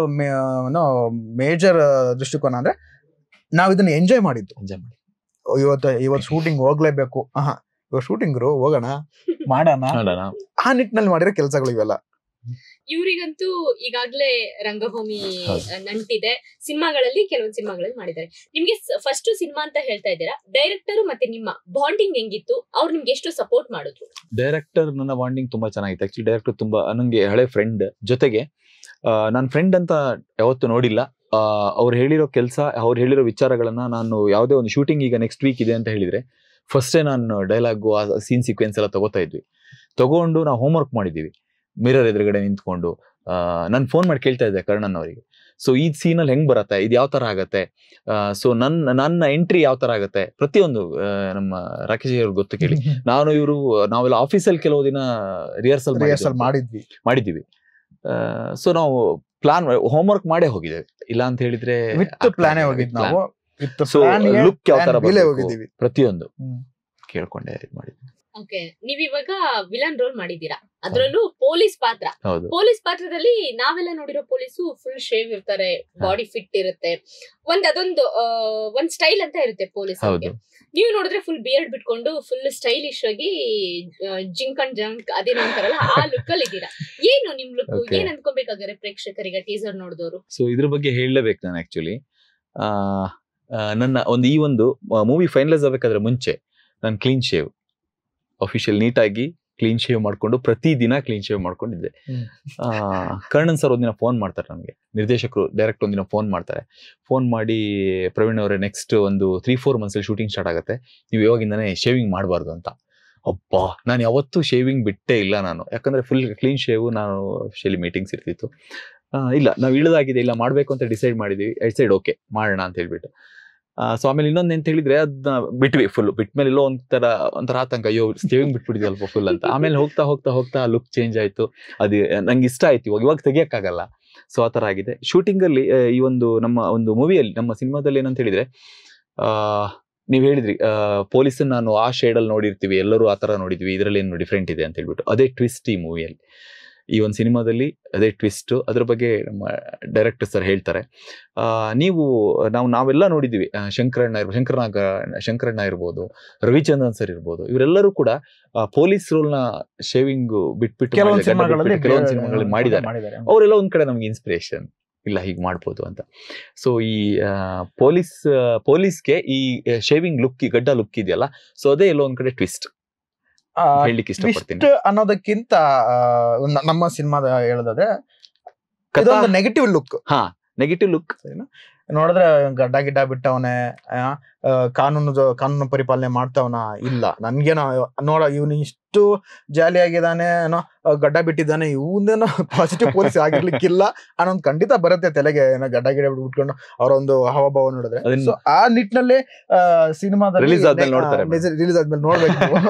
ಮೇಜರ್ ದೃಷ್ಟಿಕೋನ ಅಂದ್ರೆ ನಾವ್ ಇದನ್ನ ಎಂಜಾಯ್ ಮಾಡಿದ್ದು ಎಂಜಾಯ್ ಮಾಡಿ ಇವತ್ತು ಇವತ್ತು ಶೂಟಿಂಗ್ ಹೋಗ್ಲೇಬೇಕು ಆಹಾ ಇವಾಗ ಶೂಟಿಂಗ್ ಹೋಗೋಣ ಮಾಡೋಣ ನೋಡೋಣ ಆ ನಿಟ್ಟಿನಲ್ಲಿ ಮಾಡಿರೋ ಕೆಲಸಗಳು ಇವೆಲ್ಲ ಇವ್ರಿಗಂತೂ ಈಗಾಗ್ಲೇ ರಂಗಭೂಮಿ ಹೌದು. ಆ, ನಂಟಿದೆ ಸಿನಿಮಾಗಳಲ್ಲಿ ಕೆಲವೊಂದು ಸಿನಿಮಾಗಳಲ್ಲಿ ಮಾಡಿದ್ದಾರೆ ನಿಮ್ಗೆ ಫಸ್ಟ್ ಸಿನಿಮಾ ಅಂತ ಹೇಳ್ತಾ ಇದ್ದೀರಾ ಡೈರೆಕ್ಟರ್ ಮತ್ತೆ ನಿಮ್ಮ ಬಾಂಡಿಂಗ್ ಹೆಂಗಿತ್ತು ಅವ್ರು ನಿಮ್ಗೆ ಎಷ್ಟು ಸಪೋರ್ಟ್ ಮಾಡಿದ್ರು ಡೈರೆಕ್ಟರ್ ನನ್ನ ಬಾಂಡಿಂಗ್ ತುಂಬಾ ಚೆನ್ನಾಗಿತ್ತು ಆಕ್ಚುಲಿ ಡೈರೆಕ್ಟರ್ ತುಂಬಾ ನನಗೆ ಹಳೆ ಫ್ರೆಂಡ್ ಜೊತೆಗೆ ನನ್ನ ಫ್ರೆಂಡ್ ಅಂತ ಯಾವತ್ತು ನೋಡಿಲ್ಲ ಅವ್ರು ಹೇಳಿರೋ ಕೆಲಸ ಅವ್ರು ಹೇಳಿರೋ ವಿಚಾರಗಳನ್ನ ನಾನು ಯಾವುದೇ ಒಂದು ಶೂಟಿಂಗ್ ಈಗ ನೆಕ್ಸ್ಟ್ ವೀಕ್ ಇದೆ ಅಂತ ಹೇಳಿದ್ರೆ ಫಸ್ಟೇ ನಾನು ಡೈಲಾಗು ಆ ಸೀನ್ ಸೀಕ್ವೆನ್ಸ್ ಎಲ್ಲ ತಗೋತಾ ಇದ್ವಿ ತಗೊಂಡು ನಾವು ಹೋಮ್ವರ್ಕ್ ಮಾಡಿದ್ದೀವಿ ಮಿರರ್ ಎದುರುಗಡೆ ನಿಂತ್ಕೊಂಡು ನಾನು ಫೋನ್ ಮಾಡಿ ಕೇಳ್ತಾ ಇದ್ದೆ ಕರ್ಣನ್ ಅವರಿಗೆ ಸೊ ಈ ಸೀನಲ್ಲಿ ಹೆಂಗ್ ಬರತ್ತೆ ಇದು ಯಾವ ತರ ಆಗತ್ತೆ ಸೊ ನನ್ನ ನನ್ನ ಎಂಟ್ರಿ ಯಾವ ತರ ಆಗತ್ತೆ ಪ್ರತಿಯೊಂದು ಆ, ನಮ್ಮ ರಾಕೇಶ್ ಅವ್ರಿಗೆ ಗೊತ್ತು ಕೇಳಿ ನಾನು ಇವರು ನಾವೆಲ್ಲ ಆಫೀಸಲ್ಲಿ ಕೆಲವು ದಿನ ರಿಹರ್ಸಲ್ ರಿಹರ್ಸಲ್ ಮಾಡಿದ್ವಿ ಮಾಡಿದ್ದೀವಿ ಸೊ ನಾವು ಪ್ಲಾನ್ ಹೋಮ್ವರ್ಕ್ ಮಾಡೇ ಹೋಗಿದ್ದೇವೆ ಇಲ್ಲ ಅಂತ ಹೇಳಿದ್ರೆ ವಿತ್ ಆಗ್ತಾ ಪ್ಲಾನೇ ಇಲ್ಲ, ಹೋಗಿದ್ with plan. ನಾವು ವಿತ್ So, look ಯಾವ ತರ ಬರ್ಬೇಕು. ಹೋಗಿದ್ದೀವಿ ಪ್ರತಿಯೊಂದು ಹ್ಮ್. ಕೇಳ್ಕೊಂಡೆ ಇದ್ ಮಾಡಿದ್ವಿ ಓಕೆ ನೀವ್ ಇವಾಗ ವಿಲನ್ ರೋಲ್ ಮಾಡಿದೀರಾ ಅದ್ರಲ್ಲೂ ಪೊಲೀಸ್ ಪಾತ್ರ ಹೌದು ಪೊಲೀಸ್ ಪಾತ್ರದಲ್ಲಿ ನಾವೆಲ್ಲ ನೋಡಿರೋ ಪೊಲೀಸು ಫುಲ್ ಶೇವ್ ಇರ್ತಾರೆ ಬಾಡಿ ಫಿಟ್ ಇರುತ್ತೆ ಒಂದ್ ಅದೊಂದು ಆ, ಒಂದ್ ಸ್ಟೈಲ್ ಅಂತ ಇರುತ್ತೆ ಪೊಲೀಸ್ ಹೌದು ನೀವು ನೋಡಿದ್ರೆ ಫುಲ್ ಬಿಯರ್ಡ್ ಬಿಟ್ಕೊಂಡು ಫುಲ್ ಸ್ಟೈಲಿಶ್ ಆಗಿ ಆ, ಜಿಂಕ್ ಅಂಡ್ ಜಂಕ್ ಅದೇನೋ ಅಂತಾರಲ್ಲ ಆ ಲುಕ್ ಅಲ್ಲಿ ಇದ್ದೀರಾ ಏನು ನಿಮ್ ಲುಕ್ Okay. ಏನ್ ಅನ್ಕೋಬೇಕಾದ್ರೆ ಪ್ರೇಕ್ಷಕರಿಗೆ ಟೀಸರ್ ನೋಡಿದವರು ಸೊ ಇದ್ರ ಬಗ್ಗೆ ಹೇಳಲೇಬೇಕು ನಾನು ಆಕ್ಚುಲಿ ನನ್ನ ಒಂದು ಈ ಒಂದು ಮೂವಿ ಫೈನಲೈಸ್ ಆಗ್ಬೇಕಾದ್ರೆ ಮುಂಚೆ ನಾನು ಕ್ಲೀನ್ ಶೇವ್ ಅಫಿಷಿಯಲ್ ನೀಟಾಗಿ ಕ್ಲೀನ್ ಶೇವ್ ಮಾಡ್ಕೊಂಡು ಪ್ರತಿ ದಿನ ಕ್ಲೀನ್ ಶೇವ್ ಮಾಡ್ಕೊಂಡಿದ್ದೆ ಹ್ಮ್. ಆ, ಕರ್ಣನ್ ಸರ್ ಒಂದಿನ ಫೋನ್ ಮಾಡ್ತಾರೆ ನನಗೆ ನಿರ್ದೇಶಕರು ಡೈರೆಕ್ಟ್ ಒಂದಿನ ಫೋನ್ ಮಾಡ್ತಾರೆ ಫೋನ್ ಮಾಡಿ ಪ್ರವೀಣ್ ಅವರೇ ನೆಕ್ಸ್ಟ್ ಒಂದು ತ್ರೀ ಫೋರ್ ಮಂತ್ಸಲ್ಲಿ ಶೂಟಿಂಗ್ ಸ್ಟಾರ್ಟ್ ಆಗುತ್ತೆ ನೀವು ಇವಾಗಿಂದಾನೇ ಶೇವಿಂಗ್ ಮಾಡಬಾರ್ದು ಅಂತ ಅಬ್ಬಾ ನಾನು ಯಾವತ್ತೂ ಶೇವಿಂಗ್ ಬಿಟ್ಟೇ ಇಲ್ಲ ನಾನು ಯಾಕಂದ್ರೆ ಫುಲ್ ಕ್ಲೀನ್ ಶೇವ್ ನಾನು ಅಫಿಷಿಯಲಿ ಮೀಟಿಂಗ್ಸ್ ಇರ್ತಿತ್ತು ಆ, ಇಲ್ಲ ನಾವು ಇಳಿದಾಗಿದೆ ಇಲ್ಲ ಮಾಡಬೇಕು ಅಂತ ಡಿಸೈಡ್ ಮಾಡಿದೀವಿ ಐ ಸೈಡ್ ಓಕೆ ಮಾಡೋಣ ಅಂತ ಹೇಳ್ಬಿಟ್ಟು ಸೊ ಆಮೇಲೆ ಇನ್ನೊಂದು ಎಂತ ಹೇಳಿದ್ರೆ ಅದನ್ನ ಬಿಟ್ವಿ ಫುಲ್ ಬಿಟ್ಮೇಲೆ ಎಲ್ಲೋ ಒಂಥರ ಒಂಥರ ಆತಂಕ ಅಯ್ಯೋ ಸ್ಟೇವಿಂಗ್ ಬಿಟ್ಬಿಟ್ಟಿದ್ವಲ್ಪ ಫುಲ್ ಅಂತ ಆಮೇಲೆ ಹೋಗ್ತಾ ಹೋಗ್ತಾ ಹೋಗ್ತಾ ಲುಕ್ ಚೇಂಜ್ ಆಯ್ತು ಅದು ನಂಗೆ ಇಷ್ಟ ಆಯ್ತು ಇವಾಗ ಇವಾಗ ತೆಗಿಯಕ್ಕಾಗಲ್ಲ ಸೊ ಆ ಥರ ಆಗಿದೆ ಶೂಟಿಂಗ್ ಅಲ್ಲಿ ಆ, ಈ ಒಂದು ನಮ್ಮ ಒಂದು ಮೂವಿಯಲ್ಲಿ ನಮ್ಮ ಸಿನಿಮಾದಲ್ಲಿ ಏನಂತ ಹೇಳಿದ್ರೆ ಆ ನೀವು ಹೇಳಿದ್ರಿ ಪೊಲೀಸನ್ನ ನಾನು ಆ ಶೇಡಲ್ಲಿ ನೋಡಿರ್ತೀವಿ ಎಲ್ಲರೂ ಆ ಥರ ನೋಡಿದ್ವಿ ಇದರಲ್ಲಿ ಏನು ಡಿಫ್ರೆಂಟ್ ಇದೆ ಅಂತ ಹೇಳ್ಬಿಟ್ಟು ಅದೇ ಟ್ವಿಸ್ಟ್ ಈ ಮೂವಿಯಲ್ಲಿ ಈ ಒಂದು ಸಿನಿಮಾದಲ್ಲಿ ಅದೇ ಟ್ವಿಸ್ಟ್ ಅದ್ರ ಬಗ್ಗೆ ನಮ್ಮ ಡೈರೆಕ್ಟರ್ ಸರ್ ಹೇಳ್ತಾರೆ ಆ, ನೀವು ನಾವು ನಾವೆಲ್ಲ ನೋಡಿದ್ವಿ ಆ, ಶಂಕರಣ್ಣ ಇರ್ಬೋದು ಶಂಕರನಾಗ ಶಂಕರಣ್ಣ ಇರ್ಬೋದು ರವಿಚಂದ್ರನ್ ಸರ್ ಇರ್ಬೋದು ಇವರೆಲ್ಲರೂ ಕೂಡ ಪೊಲೀಸ್ ರೋಲ್ನ ಶೇವಿಂಗ್ ಬಿಟ್ಬಿಟ್ಟು ಕೆಲವೊಂದು ಮಾಡಿದ್ದಾರೆ, ಗಡ್ಡ ಸಿನಿಮಾಗಳಲ್ಲಿ ಬಿಟ್ಬಿಟ್ಟು ಕೆಲವೊಂದು ಸಿನಿಮಾಗಳಲ್ಲಿ ಮಾಡಿದ್ದಾರೆ ಮಾಡಿದ್ದಾರೆ ಅವರೆಲ್ಲ ಒಂದ್ ಕಡೆ ನಮ್ಗೆ ಇನ್ಸ್ಪಿರೇಷನ್ ಇಲ್ಲ ಹೀಗೆ ಮಾಡ್ಬೋದು ಅಂತ ಸೊ ಈ ಪೊಲೀಸ್ ಪೊಲೀಸ್ಗೆ ಈ ಶೇವಿಂಗ್ ಲುಕ್ ಗಡ್ಡ ಲುಕ್ ಇದೆಯಲ್ಲ ಸೊ ಅದೇ ಎಲ್ಲೋ ಒಂದ್ ಕಡೆ ಟ್ವಿಸ್ಟ್ ಆ, ಹೇಳಲಿಕ್ಕೆ ಇಷ್ಟಪಡ್ತೀನಿ twist ಅನ್ನೋದಕ್ಕಿಂತ ಆ, ನ- ನಮ್ಮ ಸಿನಿಮಾದ ಹೇಳೋದಾದ್ರೆ ಕಥಾ ಇದೊಂದು ನೆಗೆಟಿವ್ ಲುಕ್ ಹಾ ನೆಗೆಟಿವ್ ಲುಕ್ ನೋಡಿದ್ರೆ ಗಡ್ಡ ಗಿಡ್ಡ ಬಿಟ್ಟವನೆ ಆ, ಕಾನೂನು ಜ- ಕಾನೂನು ಪರಿಪಾಲನೆ ಮಾಡ್ತಾವನ ಇಲ್ಲ ನನ್ಗೇನೋ ನೋಡ ಇವನು ಇಷ್ಟು ಜಾಲಿ ಆಗಿದ್ದಾನೆ ಏನೋ ಆ, ಗಡ್ಡ ಬಿಟ್ಟಿದ್ದಾನೆ ಇವನೇನೋ ಪಾಸಿಟಿವ್ ಪೊಲೀಸ್ ಆಗಿರ್ಲಿಕ್ಕಿಲ್ಲ ಅನ್ನೋದು ಖಂಡಿತ ಬರುತ್ತೆ ತಲೆಗೆ ಏನೋ ಗಡ್ಡ ಗಿಡ ಬಿಟ್ಕೊಂಡು ಅವರ ಒಂದು ಹಾವಭಾವ ನೋಡಿದ್ರೆ ಅದನ್ನ- ಸೊ ಆ ನಿಟ್ಟಿನಲ್ಲಿ ಸಿನಿಮಾದಲ್ಲಿ Release ಆದ್ಮೇಲೆ ನೋಡ್ತಾರೆ madam. ರಿಲೀಸ್ ಆದ್ಮೇಲೆ ನೋಡ್ಬೇಕು ನೀವು.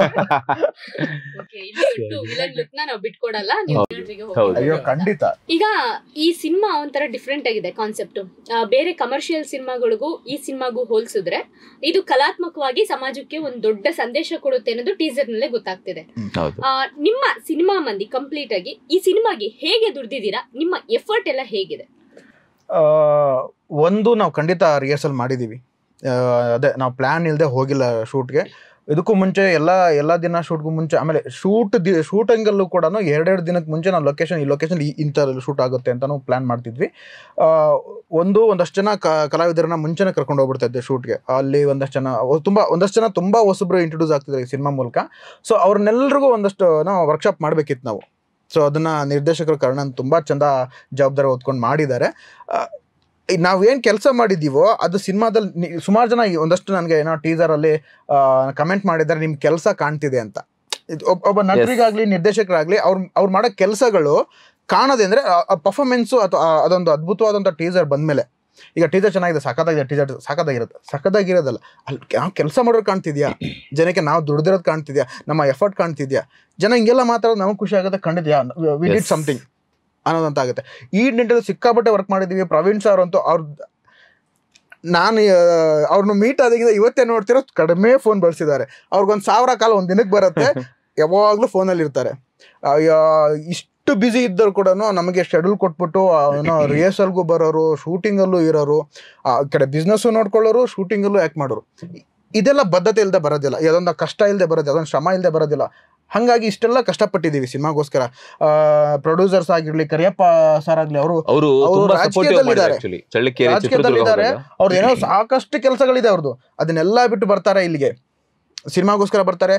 Okay, ಇಲ್ಲಿ ಒಟ್ಟು ವಿಲನ್ ಲುಕ್ ನ ನಾವು ಬಿಟ್ಕೊಡಲ್ಲ ನೀವು theatre ಗೆ ಹೋಗಿ ಹೌದು. ಅಯ್ಯೋ ಖಂಡಿತ ಈಗ ಈ ಸಿನಿಮಾ ಒಂಥರ ಡಿಫ್ರೆಂಟ್ ಆಗಿದೆ ಕಾನ್ಸೆಪ್ಟ್ ಬೇರೆ ಕಮರ್ಷಿಯಲ್ ಸಿನಿಮಾಗಳಿಗೂ ಈ ಸಿನಿಮಾಗೂ ಹೋಲಿಸಿದ್ರೆ ಇದು ಕಲಾತ್ಮಕವಾಗಿ ಸಮಾಜಕ್ಕೆ ಒಂದು ದೊಡ್ಡ ಸಂದೇಶ ಕೊಡುತ್ತೆ ಅನ್ನೋದು ಟೀಸರ್ ನಲ್ಲೇ ಗೊತ್ತಾಗ್ತಿದೆ ಹೌದು ಆ, ನಿಮ್ಮ ಸಿನಿಮಾ ಮಂದಿ ಕಂಪ್ಲೀಟ್ ಆಗಿ ಈ ಸಿನಿಮಾಗೆ ಹೇಗೆ ದುಡ್ದಿದ್ದೀರಾ ನಿಮ್ಮ ಎಫರ್ಟ್ ಎಲ್ಲ ಹೇಗಿದೆ ಆ, ಒಂದು ನಾವು ಖಂಡಿತ ರಿಹರ್ಸಲ್ ಮಾಡಿದೀವಿ ಆ, ಅದೇ ನಾವು ಪ್ಲಾನ್ ಇಲ್ಲದೆ ಹೋಗಿಲ್ಲ ಶೂಟ್ಗೆ ಇದಕ್ಕೂ ಮುಂಚೆ ಎಲ್ಲ ಎಲ್ಲ ದಿನ ಶೂಟ್ಗೂ ಮುಂಚೆ ಆಮೇಲೆ ಶೂಟ್ ದಿ ಶೂಟಿಂಗಲ್ಲೂ ಕೂಡ ಎರಡೆರಡು ದಿನಕ್ಕೆ ಮುಂಚೆ ನಾವು ಲೊಕೇಶನ್ ಈ ಲೊಕೇಶನ್ ಇಂಥ ಶೂಟ್ ಆಗುತ್ತೆ ಅಂತಾನು ಪ್ಲಾನ್ ಮಾಡ್ತಿದ್ವಿ ಆ, ಒಂದು ಒಂದಷ್ಟು ಜನ ಕ- ಕಲಾವಿದರನ್ನ ಮುಂಚೆನೇ ಕರ್ಕೊಂಡು ಹೋಗ್ಬಿಡ್ತಾ ಇದ್ದೆ ಶೂಟ್ಗೆ ಅಲ್ಲಿ ಒಂದಷ್ಟು ಜನ ಒ- ತುಂಬಾ ಒಂದಷ್ಟು ಜನ ತುಂಬಾ ಹೊಸಬ್ರು ಇಂಟ್ರೊಡ್ಯೂಸ್ ಆಗ್ತಿದ್ದಾರೆ ಈ ಸಿನಿಮಾ ಮೂಲಕ ಸೊ ಅವ್ರನ್ನೆಲ್ರಿಗೂ ಒಂದಷ್ಟು ನಾವು ವರ್ಕ್ಶಾಪ್ ಮಾಡ್ಬೇಕಿತ್ತು ನಾವು ಸೊ ಅದನ್ನ ನಿರ್ದೇಶಕರು ಕಾರಣ ತುಂಬಾ ಚಂದ ಜವಾಬ್ದಾರಿ ಹೊತ್ಕೊಂಡು ಮಾಡಿದ್ದಾರೆ ಆ, ಈಗ ನಾವೇನ್ ಕೆಲಸ ಮಾಡಿದೀವೋ ಅದು ಸಿನಿಮಾದಲ್ಲಿ ಸುಮಾರು ಜನ ಈ ಒಂದಷ್ಟು ನನಗೆ ಏನೋ ಟೀಸರ್ ಅಲ್ಲಿ ಕಮೆಂಟ್ ಮಾಡಿದ್ದಾರೆ ನಿಮ್ ಕೆಲಸ ಕಾಣ್ತಿದೆ ಅಂತ ಇದು ಒಬ್ಬ ಒಬ್ಬ ನಟರಿಗಾಗ್ಲಿ ನಿರ್ದೇಶಕರಾಗ್ಲಿ ಅವ್ರ ಅವ್ರು ಮಾಡೋ ಕೆಲಸಗಳು ಕಾಣದೆ ಅಂದ್ರೆ ಪರ್ಫಾರ್ಮೆನ್ಸು ಅಥವಾ ಆ- ಅದೊಂದು ಅದ್ಭುತವಾದಂಥ ಟೀಸರ್ ಬಂದ್ಮೇಲೆ ಈಗ ಟೀಸರ್ ಚೆನ್ನಾಗಿದೆ ಸಖತ್ತಾಗಿದೆ ಟೀಸರ್ ಸಖತ್ತಾಗಿರುತ್ತೆ ಸಖತ್ತಾಗಿರೋದಲ್ಲ ಅಲ್ಲಿ ನಾವು ಕೆಲಸ ಮಾಡೋರು ಕಾಣ್ತಿದ್ಯಾ ಜನಕ್ಕೆ ನಾವು ದುಡ್ದಿರೋದು ಕಾಣ್ತಿದ್ಯಾ ನಮ್ಮ ಎಫರ್ಟ್ ಕಾಣ್ತಿದ್ಯಾ ಜನ ಹಿಂಗೆಲ್ಲ ಮಾತಾಡೋದು ನಮಗೆ ಖುಷಿ ಆಗುತ್ತೆ ಖಂಡಿತ ವಿ ಡಿಡ್ Yes. ಸಮಥಿಂಗ್ ಅನ್ನೋದಂತ ಆಗುತ್ತೆ ಈ ನಿಟ್ಟಿನಲ್ಲಿ ಸಿಕ್ಕಾಪಟ್ಟೆ ವರ್ಕ್ ಮಾಡಿದೀವಿ ಪ್ರವೀಣ್ ಸರ್ ಅಂತೂ ಅವ್ರ ನಾನು ಅವ್ರನ್ನ ಮೀಟ್ ಆದಾಗಿಂದ ಇವತ್ತೇ ನೋಡ್ತಿರೋ ಕಡಿಮೆ ಫೋನ್ ಬಳಸಿದ್ದಾರೆ ಅವ್ರಿಗೊಂದು ಸಾವಿರ ಕಾಲ ಒಂದು ದಿನಕ್ಕೆ ಬರುತ್ತೆ ಯಾವಾಗಲೂ ಫೋನಲ್ಲಿ ಇರ್ತಾರೆ ಅಯ್ಯೋ, ಇಷ್ಟು ಬ್ಯುಸಿ ಇದ್ದರು ಕೂಡ ನಮಗೆ ಶೆಡ್ಯೂಲ್ ಕೊಟ್ಬಿಟ್ಟು ಆ, ಏನೋ ರಿಹರ್ಸಲ್ಗೂ ಬರೋರು ಶೂಟಿಂಗಲ್ಲೂ ಇರೋರು ಆ ಕಡೆ ಬಿಸ್ನೆಸ್ಸು ನೋಡ್ಕೊಳ್ಳೋರು ಶೂಟಿಂಗಲ್ಲೂ ಆ್ಯಕ್ಟ್ ಮಾಡೋರು ಇದೆಲ್ಲ ಬದ್ಧತೆ ಇಲ್ಲದೆ ಬರೋದಿಲ್ಲ ಅದೊಂದು ಕಷ್ಟ ಇಲ್ಲದೆ ಬರೋದಿಲ್ಲ ಅದೊಂದು ಶ್ರಮ ಇಲ್ಲದೆ ಬರೋದಿಲ್ಲ ಹಾಗಾಗಿ ಇಷ್ಟೆಲ್ಲ ಕಷ್ಟಪಟ್ಟಿದ್ದೀವಿ ಸಿನಿಮಾಗೋಸ್ಕರ ಪ್ರೊಡ್ಯೂಸರ್ಸ್ ಆಗಿರ್ಲಿ ಕರಿಯಪ್ಪ ಸರ್ ಆಗಲಿ ಅವರು ಅವರು ಅವ್ರು ತುಂಬಾ ಸಪೋರ್ಟಿವ್ ರಾಜಕೀಯದಲ್ಲಿದ್ದಾರೆ. ಮಾಡಿದ್ದಾರೆ ಆಕ್ಚುಲಿ ಚಳ್ಳಕೆರೆ ಚಿತ್ರದುರ್ಗ ರಾಜಕೀಯದಲ್ಲಿದ್ದಾರೆ. ಹೋದಾಗ. ಅವ್ರದ್ದು ಏನೋ ಸಾಕಷ್ಟು ಕೆಲಸಗಳಿದೆ ಅವ್ರದ್ದು ಅದನ್ನೆಲ್ಲ ಬಿಟ್ಟು ಬರ್ತಾರೆ ಇಲ್ಲಿಗೆ ಸಿನಿಮಾಗೋಸ್ಕರ ಬರ್ತಾರೆ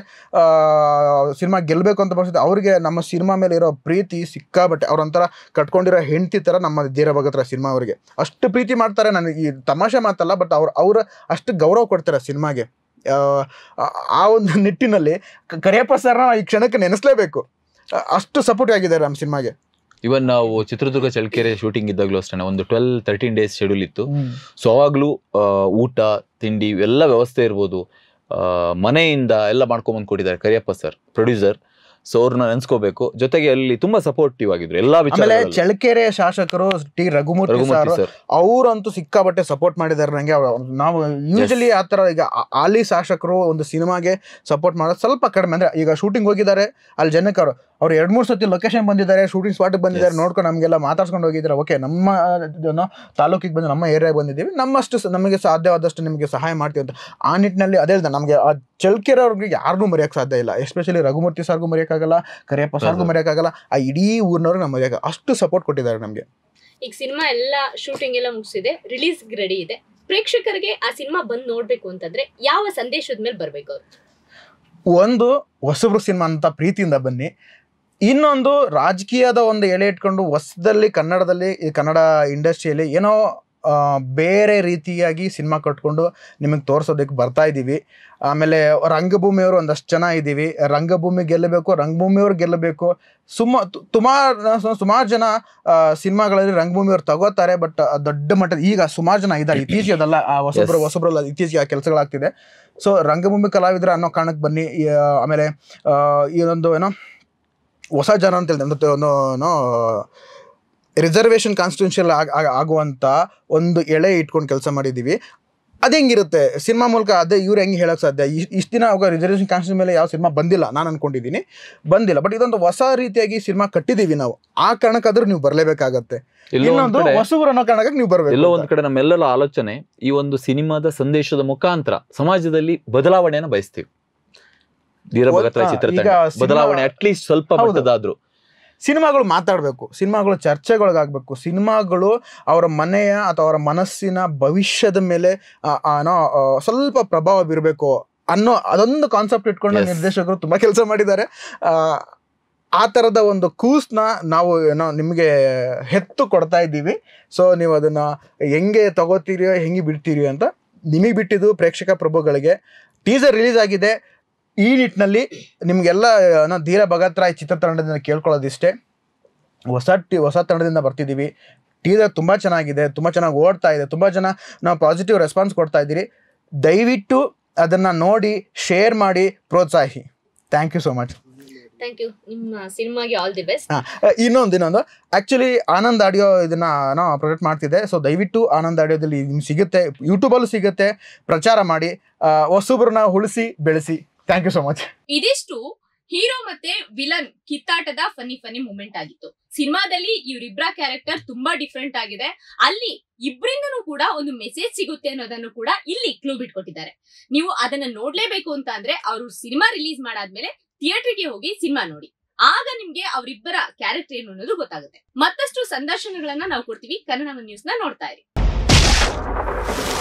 ಸಿನಿಮಾ ಗೆಲ್ಲಬೇಕು ಅಂತ ಬರ್ತಿದ್ದೆ ಅವ್ರಿಗೆ ನಮ್ಮ ಸಿನಿಮಾ ಮೇಲೆ ಇರೋ ಪ್ರೀತಿ ಸಿಕ್ಕಾಬಟ್ಟೆ ಅವ್ರೊಂಥರ ಕಟ್ಕೊಂಡಿರೋ ಹೆಂಡತಿ ಥರ ನಮ್ಮ ಧೀರ ಭಗತ್ರ ಸಿನಿಮಾ ಅವರಿಗೆ ಅಷ್ಟು ಪ್ರೀತಿ ಮಾಡ್ತಾರೆ ನನಗೆ ಈ ತಮಾಷೆ ಮಾತಲ್ಲ ಬಟ್ ಅವ್ರು ಅವ್ರ ಅಷ್ಟು ಗೌರವ ಕೊಡ್ತಾರೆ ಸಿನಿಮಾಗೆ ಆ, ಆ- ಆ ಒಂದು ನಿಟ್ಟಿನಲ್ಲಿ ಕ- ಕರಿಯಪ್ಪ ಸರ್ನ ಈ ಕ್ಷಣಕ್ಕೆ ನೆನೆಸ್ಲೇಬೇಕು ಅ- ಅಷ್ಟು ಸಪೋರ್ಟ್ ಆಗಿದ್ದಾರೆ ನಮ್ಮ ಸಿನಿಮಾಗೆ ಇವನ್ ನಾವು ಚಿತ್ರದುರ್ಗ ಚಳ್ಳಕೆರೆ ಶೂಟಿಂಗ್ ಇದ್ದಾಗಲೂ ಅಷ್ಟೇ ಒಂದು ಟ್ವೆಲ್ ತರ್ಟೀನ್ ಡೇಸ್ ಶೆಡ್ಯೂಲ್ ಇತ್ತು ಸೊ ಅವಾಗಲೂ ಊಟ ತಿಂಡಿ ಎಲ್ಲ ವ್ಯವಸ್ಥೆ ಇರ್ಬೋದು ಆ, ಮನೆಯಿಂದ ಎಲ್ಲ ಮಾಡ್ಕೊಂಬಂದು ಕೊಟ್ಟಿದ್ದಾರೆ ಕರಿಯಪ್ಪ ಸರ್ ಪ್ರೊಡ್ಯೂಸರ್ ಸೊ ಅವ್ರನ್ನ ನೆನ್ಸ್ಕೋಬೇಕು ಜೊತೆಗೆ ಅಲ್ಲಿ ತುಂಬಾ ಸಪೋರ್ಟಿವ್ ಆಗಿದ್ರು ಎಲ್ಲಾ ಆಮೇಲೆ ವಿಚಾರ ಚಳ್ಳಕೆರೆ ಶಾಸಕರು T Raghumurthy sir Raghumurthy sir ಅವರಂತೂ ಸಿಕ್ಕಾಬಟ್ಟೆ ಸಪೋರ್ಟ್ ಮಾಡಿದ್ದಾರೆ ನಂಗೆ ಅವ್ರು- ನಾವು ಯೂಶಲಿ ಆ ಥರ ಈಗ ಆ- ಹಾಲಿ ಶಾಸಕರು ಒಂದು ಸಿನಿಮಾಗೆ ಸಪೋರ್ಟ್ ಮಾಡೋದು ಸ್ವಲ್ಪ ಕಡಿಮೆ ಅಂದ್ರೆ ಈಗ ಶೂಟಿಂಗ್ ಹೋಗಿದ್ದಾರೆ ಅಲ್ಲಿ ಜನಕ್ಕೆ ಅವರು ಅವ್ರು ಎರಡ್ ಮೂರು ಸತಿ ಲೊಕೇಶನ್ ಬಂದಿದ್ದಾರೆ ಶೂಟಿಂಗ್ ಸ್ಪಾಟ್ ಬಂದಿದ್ದಾರೆ Yes. ನೋಡ್ಕೊಂಡು ನಮಗೆಲ್ಲ ಮಾತಾಡ್ಸ್ಕೊಂಡು ಹೋಗಿದ್ದಾರೆ ಓಕೆ ನಮ್ಮ ಏನೋ ತಾಲೂಕಿಗೆ ಬಂದು ನಮ್ಮ ಏರಿಯಾಗೆ ಬಂದಿದ್ದೀವಿ ನಮ್ಮಷ್ಟು ಸ- ನಮಗೆ ಸಾಧ್ಯವಾದಷ್ಟು ನಿಮಗೆ ಸಹಾಯ ಮಾಡ್ತೀವಿ ಅಂತ ಆ ನಿಟ್ಟಿನಲ್ಲಿ ಅದೇ ಹೇಳ್ದೆ ನಮಗೆ ಆ ಚಳ್ಕೆರೆ ಅವ್ರಿಗೆ ಯಾರಿಗೂ ಮರೆಯೋಕ್ಕೆ ಸಾಧ್ಯ ಇಲ್ಲ ಎಸ್ಪೆಷಲಿ ರಘುಮೂರ್ತಿ ಸರ್ಗೂ ಮರೆಯೋಕ್ಕಾಗಲ್ಲ ಕರಿಯಪ್ಪ ಸರ್ಗೂ ಹೌದು. ಮರೆಯೋಕ್ಕಾಗಲ್ಲ ಆ ಇಡೀ ಊರಿನವ್ರಿಗೆ ನಮ್ಮ ಮರೆಯೋಕೆ ಅಷ್ಟು ಸಪೋರ್ಟ್ ಕೊಟ್ಟಿದ್ದಾರೆ ನಮಗೆ ಈಗ ಸಿನಿಮಾ ಎಲ್ಲ ಶೂಟಿಂಗ್ ಎಲ್ಲ ಮುಗಿಸಿದೆ ರಿಲೀಸ್ ರೆಡಿ ಇದೆ ಪ್ರೇಕ್ಷಕರಿಗೆ ಆ ಸಿನಿಮಾ ಬಂದ್ ನೋಡ್ಬೇಕು ಅಂತಂದ್ರೆ ಯಾವ ಸಂದೇಶದ ಮೇಲೆ ಬರ್ಬೇಕು ಅವ್ರು ಒಂದು ಹೊಸಬ್ರು ಸಿನಿಮಾ ಅಂತ ಪ್ರೀತಿಯಿಂದ ಬನ್ನಿ ಇನ್ನೊಂದು ರಾಜಕೀಯದ ಒಂದು ಎಳೆ ಇಟ್ಕೊಂಡು ಹೊಸದಲ್ಲಿ ಕನ್ನಡದಲ್ಲಿ ಈ ಕನ್ನಡ ಇಂಡಸ್ಟ್ರಿಯಲ್ಲಿ ಏನೋ ಆ, ಬೇರೆ ರೀತಿಯಾಗಿ ಸಿನಿಮಾ ಕಟ್ಕೊಂಡು ನಿಮಗೆ ತೋರಿಸೋದಕ್ಕೆ ಬರ್ತಾ ಇದ್ದೀವಿ ಆಮೇಲೆ ರಂಗಭೂಮಿಯವರು ಒಂದಷ್ಟು ಜನ ಇದ್ದೀವಿ ರಂಗಭೂಮಿ ಗೆಲ್ಲಬೇಕು ರಂಗಭೂಮಿಯವ್ರು ಗೆಲ್ಲಬೇಕು ಸುಮ ಸುಮಾರು ಸುಮಾರು ಜನ ಆ, ಸಿನಿಮಾಗಳಲ್ಲಿ ರಂಗಭೂಮಿಯವ್ರು ತಗೋತಾರೆ ಬಟ್ ದೊಡ್ಡ ಮಟ್ಟದ ಈಗ ಸುಮಾರು ಜನ ಇದ್ದಾರೆ ಇತ್ತೀಚೆಗದಲ್ಲ ಆ ಹೊಸಬ್ರು Yes. ಹೊಸಬ್ರಲ್ಲ ಇತ್ತೀಚೆಗೆ ಆ ಕೆಲಸಗಳಾಗ್ತಿದೆ ಸೊ ರಂಗಭೂಮಿ ಕಲಾವಿದರು ಅನ್ನೋ ಕಾರಣಕ್ಕೆ ಬನ್ನಿ ಈ, ಆ, ಆಮೇಲೆ ಆ, ಈ ಒಂದು ಏನೋ ಹೊಸ ಜನ ಅಂತ ಹೇಳಿದೆ ಒಂದು ಒಂದು ಏನೋ ರಿಸರ್ವೇಷನ್ ಕಾನ್ಸ್ಟಿಟ್ಯೂನ್ಷಿಯಲ್ ಆಗುವಂತ ಒಂದು ಎಳೆ ಇಟ್ಕೊಂಡು ಕೆಲಸ ಮಾಡಿದ್ದೀವಿ ಅದು ಹೆಂಗಿರುತ್ತೆ ಸಿನಿಮಾ ಮೂಲಕ ಅದೇ ಇವ್ರು ಹೆಂಗೆ ಹೇಳಕ್ ಸಾಧ್ಯ ಇಷ್ಟು ದಿನ ಅವಾಗ ರಿಸರ್ವೇಷನ್ ಕಾನ್ಸ್ಟಿಟ್ಯೂಷನ್ ಮೇಲೆ ಯಾವ ಸಿನಿಮಾ ಬಂದಿಲ್ಲ ನಾನು ಅನ್ಕೊಂಡಿದ್ದೀನಿ ಬಂದಿಲ್ಲ ಬಟ್ ಇದೊಂದು ಹೊಸ ರೀತಿಯಾಗಿ ಸಿನಿಮಾ ಕಟ್ಟಿದ್ದೀವಿ ನಾವು ಆ ಕಾರಣಕ್ಕಾದ್ರೂ ನೀವು ಬರಲೇಬೇಕಾಗತ್ತೆ ಎಲ್ಲೋ ಒಂದ್ ಇನ್ನೊಂದು ಕಡೆ ಹೊಸಬರು ಅನ್ನೋ ಕಾರಣಕ್ಕೆ ನೀವು ಬರಬೇಕು ಎಲ್ಲೋ ಒಂದ್ ಕಡೆ ನಮ್ಮೆಲ್ಲರ ಆಲೋಚನೆ ಈ ಒಂದು ಸಿನಿಮಾದ ಸಂದೇಶದ ಮುಖಾಂತರ ಸಮಾಜದಲ್ಲಿ ಬದಲಾವಣೆಯನ್ನ ಬಯಸ್ತೀವಿ ಧೀರ ಒಂದ್- ಭಗತ್ ರಾಯ್ ಹಾ, ಚಿತ್ರತಂಡ ಈಗ ಸಿನಿಮಾ- ಬದಲಾವಣೆ ಅಟ್ಲೀಸ್ಟ್ ಸ್ವಲ್ಪ ಹೌದು. ಮಟ್ಟದಾದ್ರು ಸಿನಿಮಾಗಳು ಮಾತಾಡಬೇಕು ಸಿನಿಮಾಗಳು ಚರ್ಚೆಗೊಳಗಾಗಬೇಕು ಸಿನಿಮಾಗಳು ಅವರ ಮನೆಯ ಅಥವಾ ಅವರ ಮನಸ್ಸಿನ ಭವಿಷ್ಯದ ಮೇಲೆ ಆ, ಆ, ಏನೋ, ಆ, ಸ್ವಲ್ಪ ಪ್ರಭಾವ ಬೀರಬೇಕು ಅನ್ನೋ ಅದೊಂದು ಕಾನ್ಸೆಪ್ಟ್ ಇಟ್ಕೊಂಡು Yes. ನಿರ್ದೇಶಕರು ತುಂಬಾ ಕೆಲಸ ಮಾಡಿದ್ದಾರೆ ಆ, ಆ ಥರದ ಒಂದು ಕೂಸ್ನ ನಾವು ಏನೋ ನಿಮಗೆ ಹೆತ್ತು ಕೊಡ್ತಾ ಇದ್ದೀವಿ ಸೊ ನೀವು ಅದನ್ನ ಹೆಂಗೆ ತಗೋತೀರಿ ಹೆಂಗೆ ಬಿಡ್ತೀರಿ ಅಂತ ನಿಮಗೆ ಬಿಟ್ಟಿದ್ದು ಪ್ರೇಕ್ಷಕ ಪ್ರಭುಗಳಿಗೆ ಟೀಸರ್ ರಿಲೀಸ್ ಆಗಿದೆ ಈ ನಿಟ್ಟಿನಲ್ಲಿ ನಿಮಗೆಲ್ಲ ನಾವು ಧೀರ ಭಗತ್ರಾಯ್ ಚಿತ್ರತಂಡದಿಂದ ಕೇಳ್ಕೊಳ್ಳೋದಿಷ್ಟೇ ಹೊಸ ಟಿ ಹೊಸ ತಂಡದಿಂದ ಬರ್ತಿದ್ದೀವಿ ಟೀಸರ್ ತುಂಬ ಚೆನ್ನಾಗಿದೆ ತುಂಬ ಚೆನ್ನಾಗಿ ಓಡ್ತಾ ಇದೆ ತುಂಬ ಜನ ನಾವು ಪಾಸಿಟಿವ್ ರೆಸ್ಪಾನ್ಸ್ ಕೊಡ್ತಾ ಇದ್ದೀರಿ ದಯವಿಟ್ಟು ಅದನ್ನು ನೋಡಿ ಶೇರ್ ಮಾಡಿ ಪ್ರೋತ್ಸಾಹಿ thank you so much thank you ನಿಮ್ಮ ಸಿನಿಮಾಗೆ ಆಲ್ ದಿ ಬೆಸ್ಟ್ ಇನ್ನೊಂದು ಇನ್ನೊಂದು ಆಕ್ಚುಲಿ ಆನಂದ್ ಆಡಿಯೋ ಇದನ್ನ ನಾವು ಪ್ರೊಜೆಕ್ಟ್ ಮಾಡ್ತಿದ್ದೆ ಸೊ ದಯವಿಟ್ಟು ಆನಂದ್ ಆಡಿಯೋದಲ್ಲಿ ನಿಮ್ಗೆ ಸಿಗುತ್ತೆ ಯೂಟ್ಯೂಬಲ್ಲೂ ಸಿಗುತ್ತೆ ಪ್ರಚಾರ ಮಾಡಿ ಆ, ಹೊಸಬ್ರನ್ನ ಉಳಿಸಿ ಬೆಳೆಸಿ ಥ್ಯಾಂಕ್ ಯು ಸೊ ಮಚ್ ಇದಿಷ್ಟು ಹೀರೋ ಮತ್ತೆ ವಿಲನ್ ಕಿತ್ತಾಟದ ಫನಿ ಫನಿ ಮೂಮೆಂಟ್ ಆಗಿತ್ತು ಸಿನಿಮಾದಲ್ಲಿ ಇವರಿಬ್ಬರ ಕ್ಯಾರೆಕ್ಟರ್ ತುಂಬಾ ಡಿಫ್ರೆಂಟ್ ಆಗಿದೆ ಅಲ್ಲಿ ಇಬ್ರಿಂದನೂ ಕೂಡ ಒಂದು ಮೆಸೇಜ್ ಸಿಗುತ್ತೆ ಅನ್ನೋದನ್ನು ಕೂಡ ಇಲ್ಲಿ ಕ್ಲೂ ಬಿಟ್ಕೊಟ್ಟಿದ್ದಾರೆ ನೀವು ಅದನ್ನ ನೋಡ್ಲೇಬೇಕು ಅಂತ ಅಂದ್ರೆ ಅವರು ಸಿನಿಮಾ ರಿಲೀಸ್ ಮಾಡಾದ್ಮೇಲೆ ಥಿಯೇಟರ್ಗೆ ಹೋಗಿ ಸಿನಿಮಾ ನೋಡಿ ಆಗ ನಿಮ್ಗೆ ಅವರಿಬ್ಬರ ಕ್ಯಾರೆಕ್ಟರ್ ಏನು ಅನ್ನೋದು ಗೊತ್ತಾಗುತ್ತೆ ಮತ್ತಷ್ಟು ಸಂದರ್ಶನಗಳನ್ನ ನಾವು ಕೊಡ್ತೀವಿ ಕನ್ನಡ ನ್ಯೂಸ್ ನ ನೋಡ್ತಾ ಇರಿ